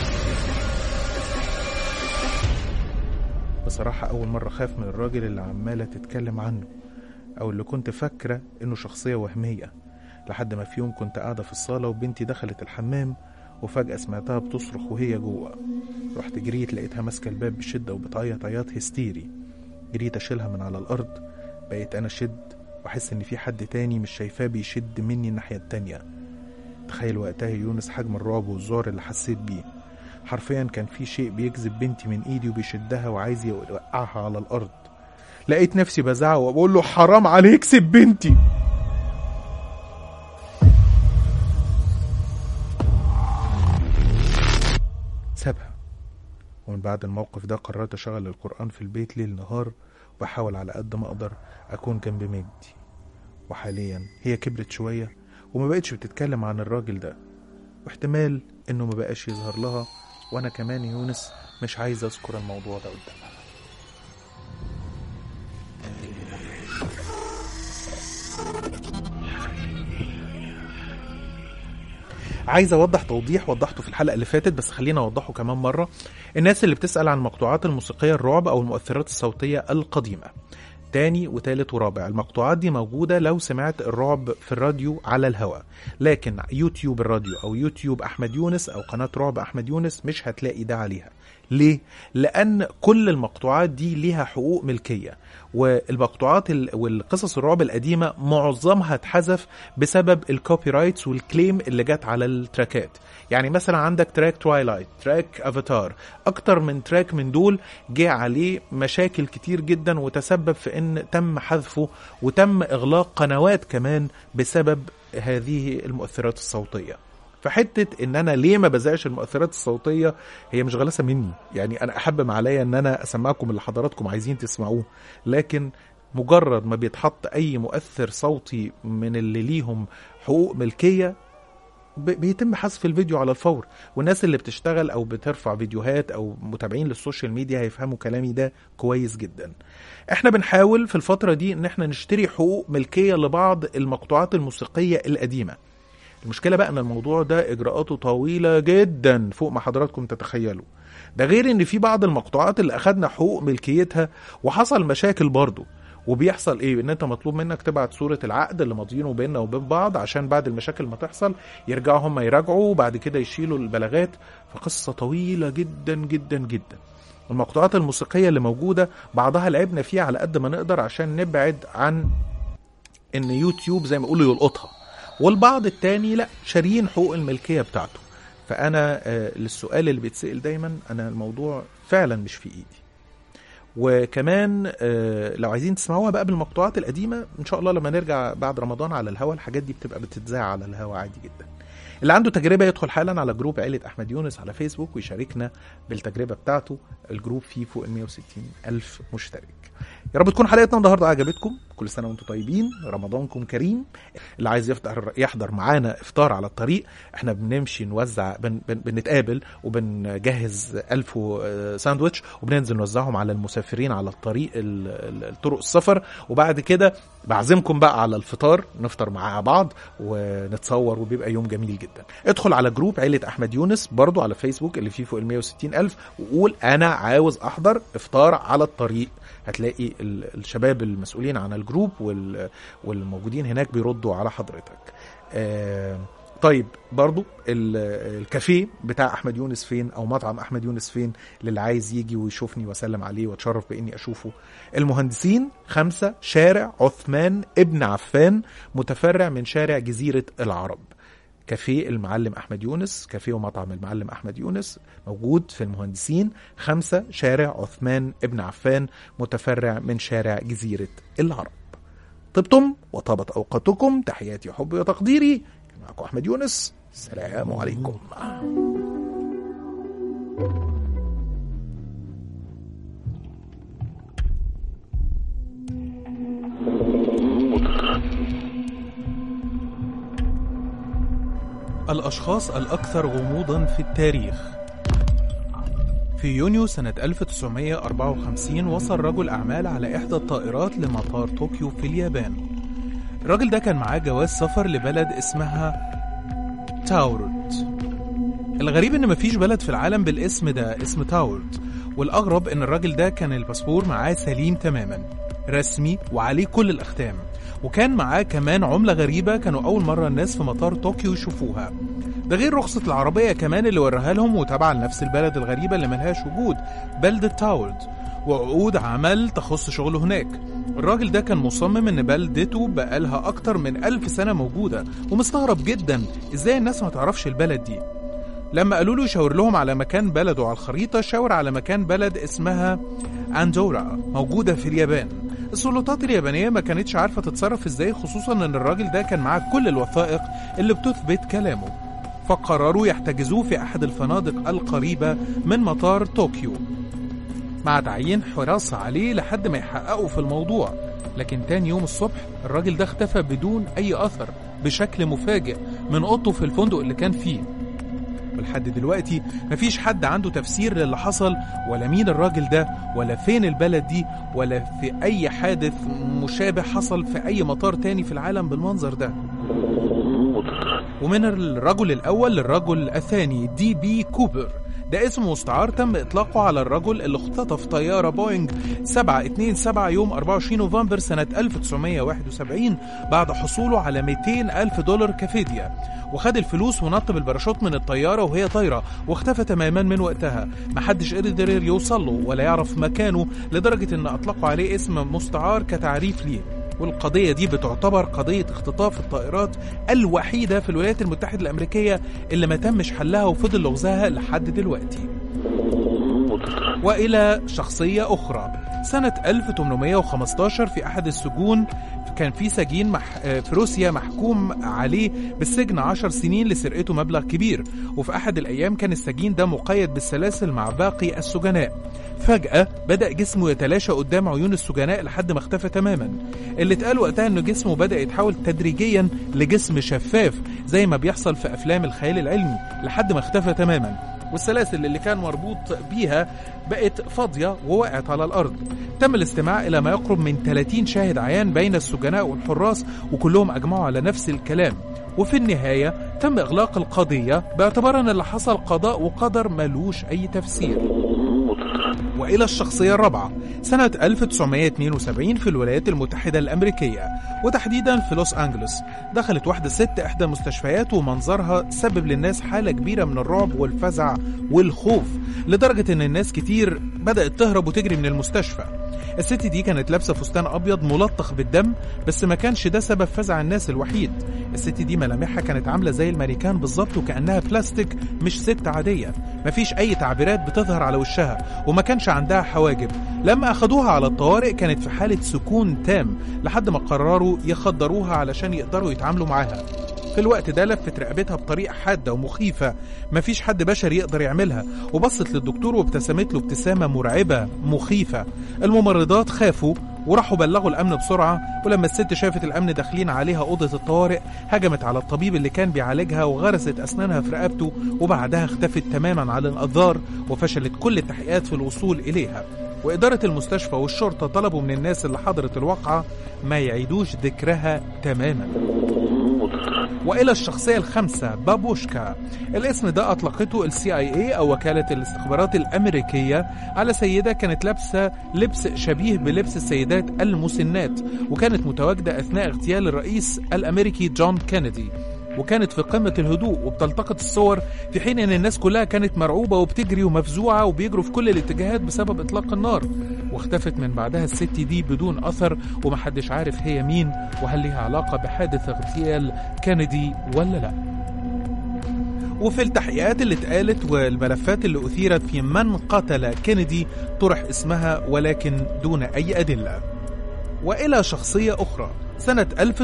بصراحة أول مرة خاف من الراجل اللي عمالة تتكلم عنه أو اللي كنت فاكرة إنه شخصية وهمية لحد ما في يوم كنت قاعدة في الصالة وبنتي دخلت الحمام وفجأة سمعتها بتصرخ وهي جوه رحت جريت لقيتها ماسكة الباب بشدة وبتعيط عياط هستيري جريت أشيلها من على الأرض بقيت أنا شد وأحس إن في حد تاني مش شايفاه بيشد مني الناحية التانية تخيل وقتها يا يونس حجم الرعب والذعر اللي حسيت بيه حرفيا كان في شيء بيجذب بنتي من ايدي وبيشدها وعايز يوقعها على الارض لقيت نفسي بزعق وبقول له حرام عليك سيب بنتي سابها ومن بعد الموقف ده قررت اشغل القرآن في البيت ليل نهار وبحاول على قد ما اقدر اكون جنب مجدي وحاليا هي كبرت شوية وما بقتش بتتكلم عن الراجل ده واحتمال انه ما بقاش يظهر لها وانا كمان يونس مش عايز اذكر الموضوع ده قدامها عايز اوضح توضيح وضحته في الحلقه اللي فاتت بس خلينا اوضحه كمان مره الناس اللي بتسال عن المقطوعات الموسيقيه الرعب او المؤثرات الصوتيه القديمه تاني وتالت ورابع المقطوعات دي موجودة لو سمعت الرعب في الراديو على الهواء لكن يوتيوب الراديو أو يوتيوب أحمد يونس أو قناة رعب أحمد يونس مش هتلاقي ده عليها ليه؟ لأن كل المقطوعات دي ليها حقوق ملكية والمقطوعات ال- والقصص الرعب القديمة معظمها اتحذف بسبب الكوبي رايتس والكليم اللي جت على التراكات يعني مثلا عندك تراك توايلايت تراك افاتار اكتر من تراك من دول جه عليه مشاكل كتير جدا وتسبب في ان تم حذفه وتم اغلاق قنوات كمان بسبب هذه المؤثرات الصوتيه فحته ان انا ليه ما بزقش المؤثرات الصوتيه هي مش غلاسه مني يعني انا احب ما عليا ان انا اسمعكم اللي حضراتكم عايزين تسمعوه لكن مجرد ما بيتحط اي مؤثر صوتي من اللي ليهم حقوق ملكيه ب- بيتم حذف الفيديو على الفور والناس اللي بتشتغل او بترفع فيديوهات او متابعين للسوشيال ميديا هيفهموا كلامي ده كويس جدا احنا بنحاول في الفترة دي ان احنا نشتري حقوق ملكية لبعض المقطوعات الموسيقية القديمة المشكلة بقى ان الموضوع ده اجراءاته طويلة جدا فوق ما حضراتكم تتخيلوا ده غير ان في بعض المقطوعات اللي اخدنا حقوق ملكيتها وحصل مشاكل برضه وبيحصل ايه ان انت مطلوب منك تبعت صورة العقد اللي ماضيينه بيننا وبين بعض عشان بعد المشاكل ما تحصل يرجعوا هم يراجعوا وبعد كده يشيلوا البلاغات فقصة طويلة جدا جدا جدا المقطوعات الموسيقية اللي موجودة بعضها لعبنا فيها على قد ما نقدر عشان نبعد عن ان يوتيوب زي ما يقولوا يلقطها والبعض التاني لا شاريين حقوق الملكية بتاعته فانا آه، للسؤال اللي بيتسأل دايما انا الموضوع فعلا مش في ايدي وكمان آه، لو عايزين تسمعوها بقى بالمقطوعات القديمه ان شاء الله لما نرجع بعد رمضان على الهوا الحاجات دي بتبقى بتتذاع على الهوا عادي جدا اللي عنده تجربه يدخل حالا على جروب عيله احمد يونس على فيسبوك ويشاركنا بالتجربه بتاعته الجروب فيه فوق ال 160 الف مشترك يا رب تكون حلقتنا النهارده عجبتكم كل سنه وانتم طيبين رمضانكم كريم اللي عايز يفطر يحضر معانا افطار على الطريق احنا بنمشي نوزع بن بن بنتقابل وبنجهز ألف و- ساندويتش وبننزل نوزعهم على المسافرين على الطريق ال- ال- الطرق السفر وبعد كده بعزمكم بقى على الفطار نفطر مع بعض ونتصور وبيبقى يوم جميل جدا ادخل على جروب عيلة أحمد يونس برضو على فيسبوك اللي فيه فوق ال 160 ألف وقول أنا عاوز أحضر إفطار على الطريق هتلاقي ال- الشباب المسؤولين عن الجروب وال- والموجودين هناك بيردوا على حضرتك آه، طيب برضو ال- الكافيه بتاع احمد يونس فين او مطعم احمد يونس فين للي عايز يجي ويشوفني واسلم عليه واتشرف باني اشوفه المهندسين خمسة شارع عثمان ابن عفان متفرع من شارع جزيرة العرب كافيه المعلم احمد يونس كافيه ومطعم المعلم احمد يونس موجود في المهندسين خمسة شارع عثمان ابن عفان متفرع من شارع جزيرة العرب طبتم وطابت اوقاتكم تحياتي حبي وتقديري كان معكم احمد يونس السلام عليكم الأشخاص الأكثر غموضا في التاريخ في يونيو سنة 1954 وصل رجل أعمال على إحدى الطائرات لمطار طوكيو في اليابان الراجل ده كان معاه جواز سفر لبلد اسمها تاورت الغريب ان مفيش بلد في العالم بالاسم ده اسم تاورت والاغرب ان الراجل ده كان الباسبور معاه سليم تماما رسمي وعليه كل الاختام وكان معاه كمان عملة غريبة كانوا أول مرة الناس في مطار طوكيو يشوفوها ده غير رخصة العربية كمان اللي وراها لهم وتابعة لنفس البلد الغريبة اللي ملهاش وجود بلدة تاورد وعقود عمل تخص شغله هناك الراجل ده كان مصمم ان بلدته بقالها اكتر من ألف سنة موجودة ومستغرب جدا ازاي الناس ما تعرفش البلد دي لما قالوا له يشاور لهم على مكان بلده على الخريطة شاور على مكان بلد اسمها أندورا موجودة في اليابان السلطات اليابانية ما كانتش عارفة تتصرف ازاي خصوصا ان الراجل ده كان معاه كل الوثائق اللي بتثبت كلامه فقرروا يحتجزوه في أحد الفنادق القريبة من مطار طوكيو مع تعيين حراسة عليه لحد ما يحققوا في الموضوع لكن تاني يوم الصبح الراجل ده اختفى بدون أي أثر بشكل مفاجئ من أوضته في الفندق اللي كان فيه ولحد دلوقتي مفيش حد عنده تفسير للي حصل ولا مين الراجل ده ولا فين البلد دي ولا في أي حادث مشابه حصل في أي مطار تاني في العالم بالمنظر ده ومن الرجل الأول للرجل الثاني دي بي كوبر ده اسم مستعار تم إطلاقه على الرجل اللي اختطف طيارة بوينج 727 يوم 24 نوفمبر سنة 1971 بعد حصوله على 200 ألف دولار كفدية وخد الفلوس ونط بالباراشوت من الطيارة وهي طايرة واختفى تماما من وقتها محدش قدر يوصل له ولا يعرف مكانه لدرجة ان أطلقوا عليه اسم مستعار كتعريف ليه والقضية دي بتعتبر قضية اختطاف الطائرات الوحيدة في الولايات المتحدة الأمريكية اللي ما تمش حلها وفضل لغزها لحد دلوقتي وإلى شخصية أخرى سنة 1815 في أحد السجون كان في سجين مح... في روسيا محكوم عليه بالسجن 10 سنين لسرقته مبلغ كبير وفي أحد الأيام كان السجين ده مقيد بالسلاسل مع باقي السجناء فجأة بدأ جسمه يتلاشى قدام عيون السجناء لحد ما اختفى تماما اللي اتقال وقتها انه جسمه بدأ يتحول تدريجيا لجسم شفاف زي ما بيحصل في أفلام الخيال العلمي لحد ما اختفى تماما والسلاسل اللي كان مربوط بيها بقت فاضية ووقعت على الأرض تم الاستماع إلى ما يقرب من 30 شاهد عيان بين السجناء والحراس وكلهم أجمعوا على نفس الكلام وفي النهاية تم إغلاق القضية باعتبار أن اللي حصل قضاء وقدر ملوش أي تفسير وإلى الشخصية الرابعة سنة 1972 في الولايات المتحدة الأمريكية وتحديدا في لوس أنجلوس دخلت واحدة ست إحدى المستشفيات ومنظرها سبب للناس حالة كبيرة من الرعب والفزع والخوف لدرجة إن الناس كتير بدأت تهرب وتجري من المستشفى الست دي كانت لابسه فستان ابيض ملطخ بالدم بس ما كانش ده سبب فزع الناس الوحيد الست دي ملامحها كانت عامله زي المانيكان بالظبط وكانها بلاستيك مش ست عاديه مفيش اي تعبيرات بتظهر على وشها وما كانش عندها حواجب لما اخدوها على الطوارئ كانت في حاله سكون تام لحد ما قرروا يخدروها علشان يقدروا يتعاملوا معاها في الوقت ده لفت رقبتها بطريقة حادة ومخيفة مفيش حد بشري يقدر يعملها وبصت للدكتور وابتسمت له ابتسامة مرعبة مخيفة الممرضات خافوا وراحوا بلغوا الأمن بسرعة ولما الست شافت الأمن داخلين عليها أوضة الطوارئ هجمت على الطبيب اللي كان بيعالجها وغرست أسنانها في رقبته وبعدها اختفت تماما عن الأنظار وفشلت كل التحقيقات في الوصول إليها وإدارة المستشفى والشرطة طلبوا من الناس اللي حضرت الواقعة ما يعيدوش ذكرها تماما والى الشخصيه الخامسه بابوشكا الاسم ده اطلقته السي اي اي او وكاله الاستخبارات الامريكيه على سيده كانت لابسه لبس شبيه بلبس السيدات المسنات وكانت متواجده اثناء اغتيال الرئيس الامريكي جون كينيدي وكانت في قمة الهدوء وبتلتقط الصور في حين ان الناس كلها كانت مرعوبة وبتجري ومفزوعة وبيجروا في كل الاتجاهات بسبب اطلاق النار واختفت من بعدها الست دي بدون اثر ومحدش عارف هي مين وهل ليها علاقة بحادث اغتيال كينيدي ولا لا وفي التحقيقات اللي اتقالت والملفات اللي أثيرت في من قتل كينيدي طرح اسمها ولكن دون أي أدلة وإلى شخصية أخرى سنة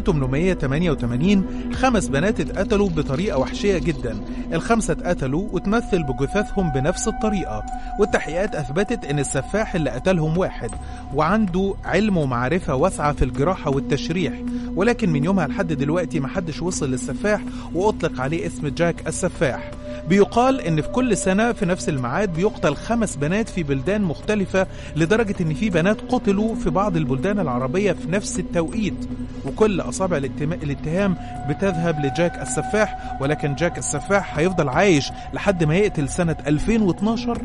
1888 خمس بنات اتقتلوا بطريقة وحشية جدا الخمسة اتقتلوا وتمثل بجثثهم بنفس الطريقة والتحقيقات أثبتت أن السفاح اللي قتلهم واحد وعنده علم ومعرفة واسعة في الجراحة والتشريح ولكن من يومها لحد دلوقتي محدش وصل للسفاح وأطلق عليه اسم جاك السفاح بيقال ان في كل سنة في نفس الميعاد بيقتل خمس بنات في بلدان مختلفة لدرجة ان في بنات قتلوا في بعض البلدان العربية في نفس التوقيت وكل اصابع الاتهام بتذهب لجاك السفاح ولكن جاك السفاح هيفضل عايش لحد ما يقتل سنة 2012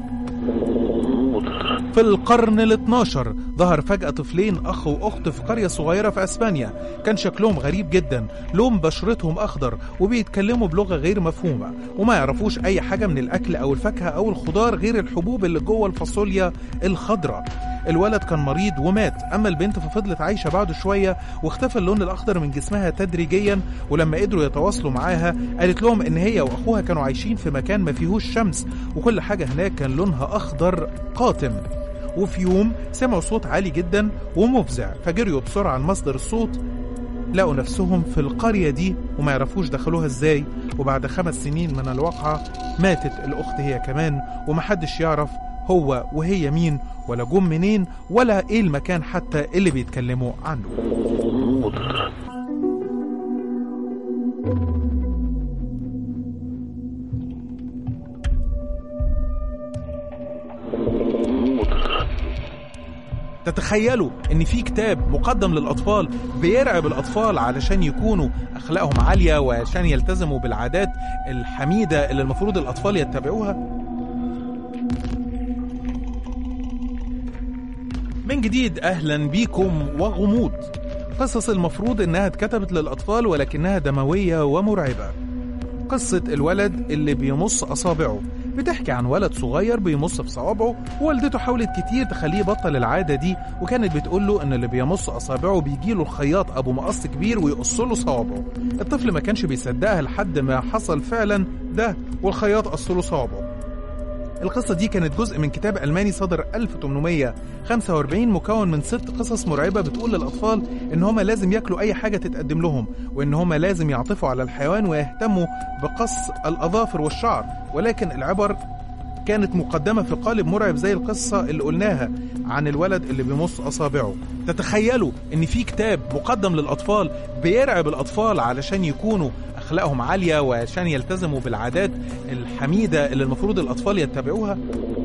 في القرن ال 12 ظهر فجأة طفلين أخ وأخت في قرية صغيرة في أسبانيا كان شكلهم غريب جدا لون بشرتهم أخضر وبيتكلموا بلغة غير مفهومة وما يعرفوش أي حاجة من الأكل أو الفاكهة أو الخضار غير الحبوب اللي جوه الفاصوليا الخضراء الولد كان مريض ومات أما البنت ففضلت عايشة بعده شوية واختفى اللون الأخضر من جسمها تدريجيا ولما قدروا يتواصلوا معاها قالت لهم إن هي وأخوها كانوا عايشين في مكان ما فيهوش شمس وكل حاجة هناك كان لونها أخضر قاتم وفي يوم سمعوا صوت عالي جدا ومفزع فجريوا بسرعة لمصدر الصوت لقوا نفسهم في القرية دي وما يعرفوش دخلوها ازاي وبعد خمس سنين من الواقعة ماتت الأخت هي كمان ومحدش يعرف هو وهي مين ولا جم منين ولا ايه المكان حتى اللي بيتكلموا عنه تتخيلوا ان في كتاب مقدم للاطفال بيرعب الاطفال علشان يكونوا اخلاقهم عاليه وعشان يلتزموا بالعادات الحميده اللي المفروض الاطفال يتبعوها من جديد اهلا بيكم وغموض قصص المفروض انها اتكتبت للاطفال ولكنها دمويه ومرعبه قصه الولد اللي بيمص اصابعه بتحكي عن ولد صغير بيمص في صوابعه ووالدته حاولت كتير تخليه يبطل العاده دي وكانت بتقول له ان اللي بيمص اصابعه بيجي له الخياط ابو مقص كبير ويقص له صوابعه الطفل ما كانش بيصدقها لحد ما حصل فعلا ده والخياط قص له صوابعه القصة دي كانت جزء من كتاب ألماني صدر 1845 مكون من ست قصص مرعبة بتقول للأطفال إن هما لازم ياكلوا أي حاجة تتقدم لهم وإن هما لازم يعطفوا على الحيوان ويهتموا بقص الأظافر والشعر ولكن العبر كانت مقدمة في قالب مرعب زي القصة اللي قلناها عن الولد اللي بيمص أصابعه تتخيلوا إن في كتاب مقدم للأطفال بيرعب الأطفال علشان يكونوا أخلاقهم عالية وعشان يلتزموا بالعادات الحميدة اللي المفروض الأطفال يتبعوها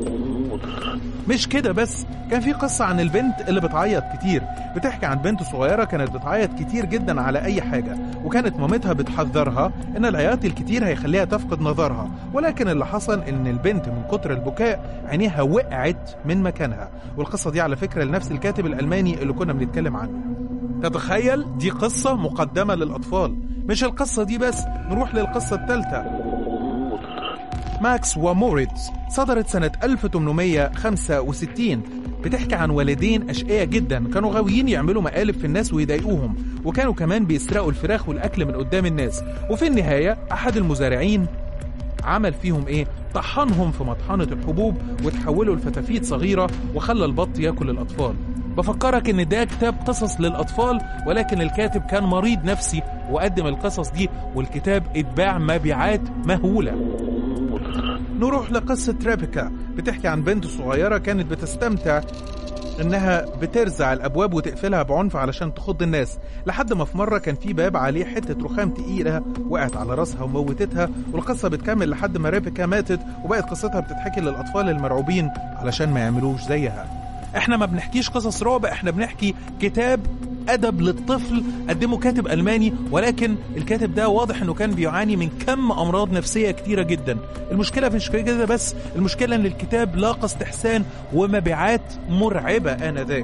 مش كده بس كان في قصة عن البنت اللي بتعيط كتير بتحكي عن بنت صغيرة كانت بتعيط كتير جدا على أي حاجة وكانت مامتها بتحذرها إن العياط الكتير هيخليها تفقد نظرها ولكن اللي حصل إن البنت من كتر البكاء عينيها وقعت من مكانها والقصة دي على فكرة لنفس الكاتب الألماني اللي كنا بنتكلم عنه تتخيل دي قصة مقدمة للأطفال مش القصة دي بس نروح للقصة الثالثة ماكس وموريتز صدرت سنة 1865 بتحكي عن والدين أشقياء جدا كانوا غاويين يعملوا مقالب في الناس ويضايقوهم وكانوا كمان بيسرقوا الفراخ والأكل من قدام الناس وفي النهاية أحد المزارعين عمل فيهم ايه؟ طحنهم في مطحنة الحبوب وتحولوا لفتافيت صغيرة وخلى البط ياكل الأطفال بفكرك ان ده كتاب قصص للأطفال ولكن الكاتب كان مريض نفسي وقدم القصص دي والكتاب اتباع مبيعات مهولة نروح لقصة ريبيكا بتحكي عن بنت صغيرة كانت بتستمتع انها بترزع الابواب وتقفلها بعنف علشان تخض الناس لحد ما في مره كان في باب عليه حته رخام تقيله وقعت على راسها وموتتها والقصه بتكمل لحد ما ريبيكا ماتت وبقت قصتها بتتحكي للاطفال المرعوبين علشان ما يعملوش زيها احنا ما بنحكيش قصص رعب احنا بنحكي كتاب ادب للطفل قدمه كاتب الماني ولكن الكاتب ده واضح انه كان بيعاني من كم امراض نفسيه كتيره جدا المشكله مش كده بس المشكله ان الكتاب لاقى استحسان ومبيعات مرعبه انذاك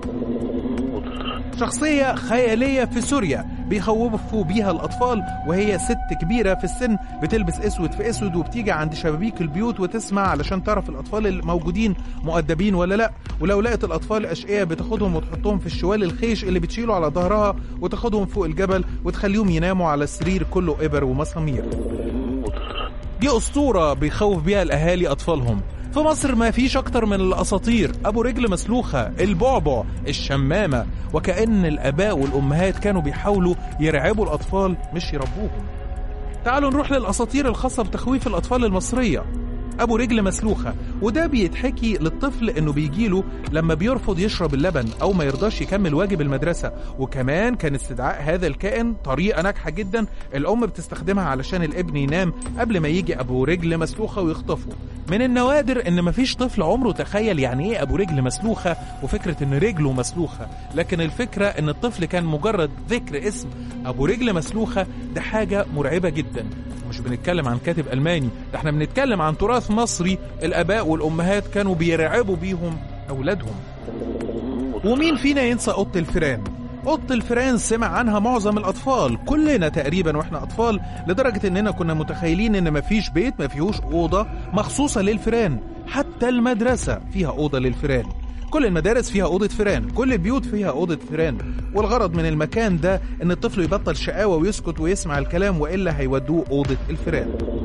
شخصية خيالية في سوريا بيخوفوا بيها الأطفال وهي ست كبيرة في السن بتلبس أسود في أسود وبتيجي عند شبابيك البيوت وتسمع علشان تعرف الأطفال الموجودين مؤدبين ولا لأ ولو لقت الأطفال أشقياء بتاخدهم وتحطهم في الشوال الخيش اللي بتشيله على ظهرها وتاخدهم فوق الجبل وتخليهم يناموا على السرير كله إبر ومسامير دي أسطورة بيخوف بيها الأهالي أطفالهم في مصر ما فيش أكتر من الأساطير أبو رجل مسلوخة البعبع الشمامة وكأن الآباء والأمهات كانوا بيحاولوا يرعبوا الأطفال مش يربوهم تعالوا نروح للأساطير الخاصة بتخويف الأطفال المصرية أبو رجل مسلوخة وده بيتحكي للطفل إنه بيجيله لما بيرفض يشرب اللبن أو ما يرضاش يكمل واجب المدرسة وكمان كان استدعاء هذا الكائن طريقة ناجحة جدا الأم بتستخدمها علشان الابن ينام قبل ما يجي أبو رجل مسلوخة ويخطفه من النوادر إن مفيش طفل عمره تخيل يعني إيه أبو رجل مسلوخة وفكرة إن رجله مسلوخة لكن الفكرة إن الطفل كان مجرد ذكر اسم أبو رجل مسلوخة ده حاجة مرعبة جدا مش بنتكلم عن كاتب ألماني ده احنا بنتكلم عن تراث مصري الآباء والأمهات كانوا بيرعبوا بيهم أولادهم ومين فينا ينسى أوضة الفيران أوضة الفيران سمع عنها معظم الأطفال كلنا تقريبا وإحنا أطفال لدرجة إننا كنا متخيلين إن مفيش بيت ما فيهوش أوضة مخصوصة للفيران حتى المدرسة فيها أوضة للفيران كل المدارس فيها أوضة فيران كل البيوت فيها أوضة فيران والغرض من المكان ده إن الطفل يبطل شقاوة ويسكت ويسمع الكلام وإلا هيودوه أوضة الفيران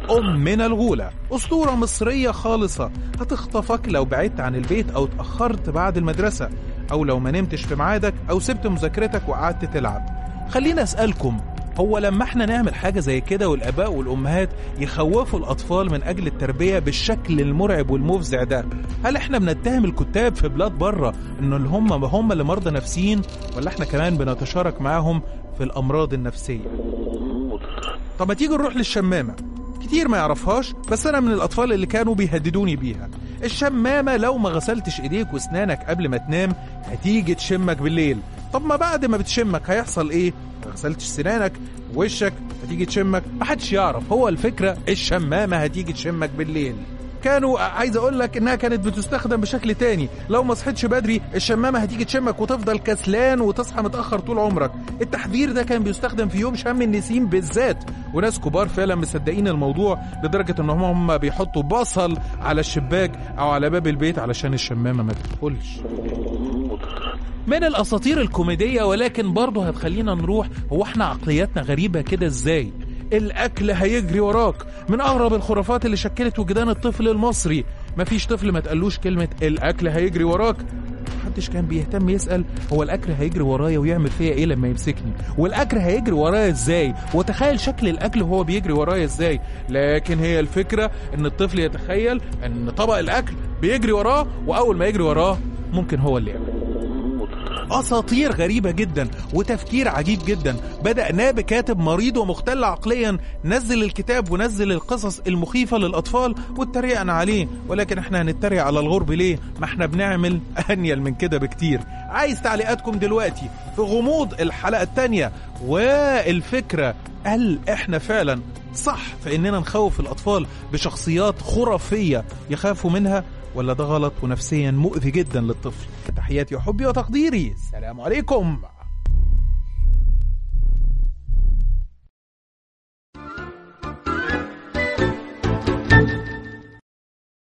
أمنا الغولة أسطورة مصرية خالصة هتخطفك لو بعدت عن البيت أو اتأخرت بعد المدرسة أو لو ما نمتش في ميعادك أو سبت مذاكرتك وقعدت تلعب خلينا أسألكم هو لما احنا نعمل حاجة زي كده والآباء والأمهات يخوفوا الأطفال من أجل التربية بالشكل المرعب والمفزع ده هل احنا بنتهم الكتاب في بلاد بره إن اللي هم هم اللي مرضى نفسيين ولا احنا كمان بنتشارك معاهم في الأمراض النفسية طب ما تيجي نروح للشمامة كتير ما يعرفهاش بس أنا من الأطفال اللي كانوا بيهددوني بيها الشمامة لو ما غسلتش إيديك وأسنانك قبل ما تنام هتيجي تشمك بالليل طب ما بعد ما بتشمك هيحصل إيه؟ ما غسلتش سنانك وشك هتيجي تشمك محدش يعرف هو الفكرة الشمامة هتيجي تشمك بالليل كانوا عايز اقول لك انها كانت بتستخدم بشكل تاني لو ما صحيتش بدري الشمامه هتيجي تشمك وتفضل كسلان وتصحى متاخر طول عمرك التحذير ده كان بيستخدم في يوم شم النسيم بالذات وناس كبار فعلا مصدقين الموضوع لدرجه ان هم هم بيحطوا بصل على الشباك او على باب البيت علشان الشمامه ما تدخلش من الاساطير الكوميديه ولكن برضه هتخلينا نروح هو احنا عقلياتنا غريبه كده ازاي الاكل هيجري وراك من اغرب الخرافات اللي شكلت وجدان الطفل المصري مفيش طفل ما تقلوش كلمه الاكل هيجري وراك محدش كان بيهتم يسال هو الاكل هيجري ورايا ويعمل فيا ايه لما يمسكني والاكل هيجري ورايا ازاي وتخيل شكل الاكل وهو بيجري ورايا ازاي لكن هي الفكره ان الطفل يتخيل ان طبق الاكل بيجري وراه واول ما يجري وراه ممكن هو اللي ياكل اساطير غريبه جدا وتفكير عجيب جدا بدأناه بكاتب مريض ومختل عقليا نزل الكتاب ونزل القصص المخيفه للاطفال واتريقنا عليه ولكن احنا هنتريق على الغرب ليه ما احنا بنعمل انيل من كده بكتير عايز تعليقاتكم دلوقتي في غموض الحلقه الثانيه والفكره هل احنا فعلا صح في اننا نخوف الاطفال بشخصيات خرافيه يخافوا منها ولا ده غلط ونفسيا مؤذي جدا للطفل تحياتي وحبي وتقديري السلام عليكم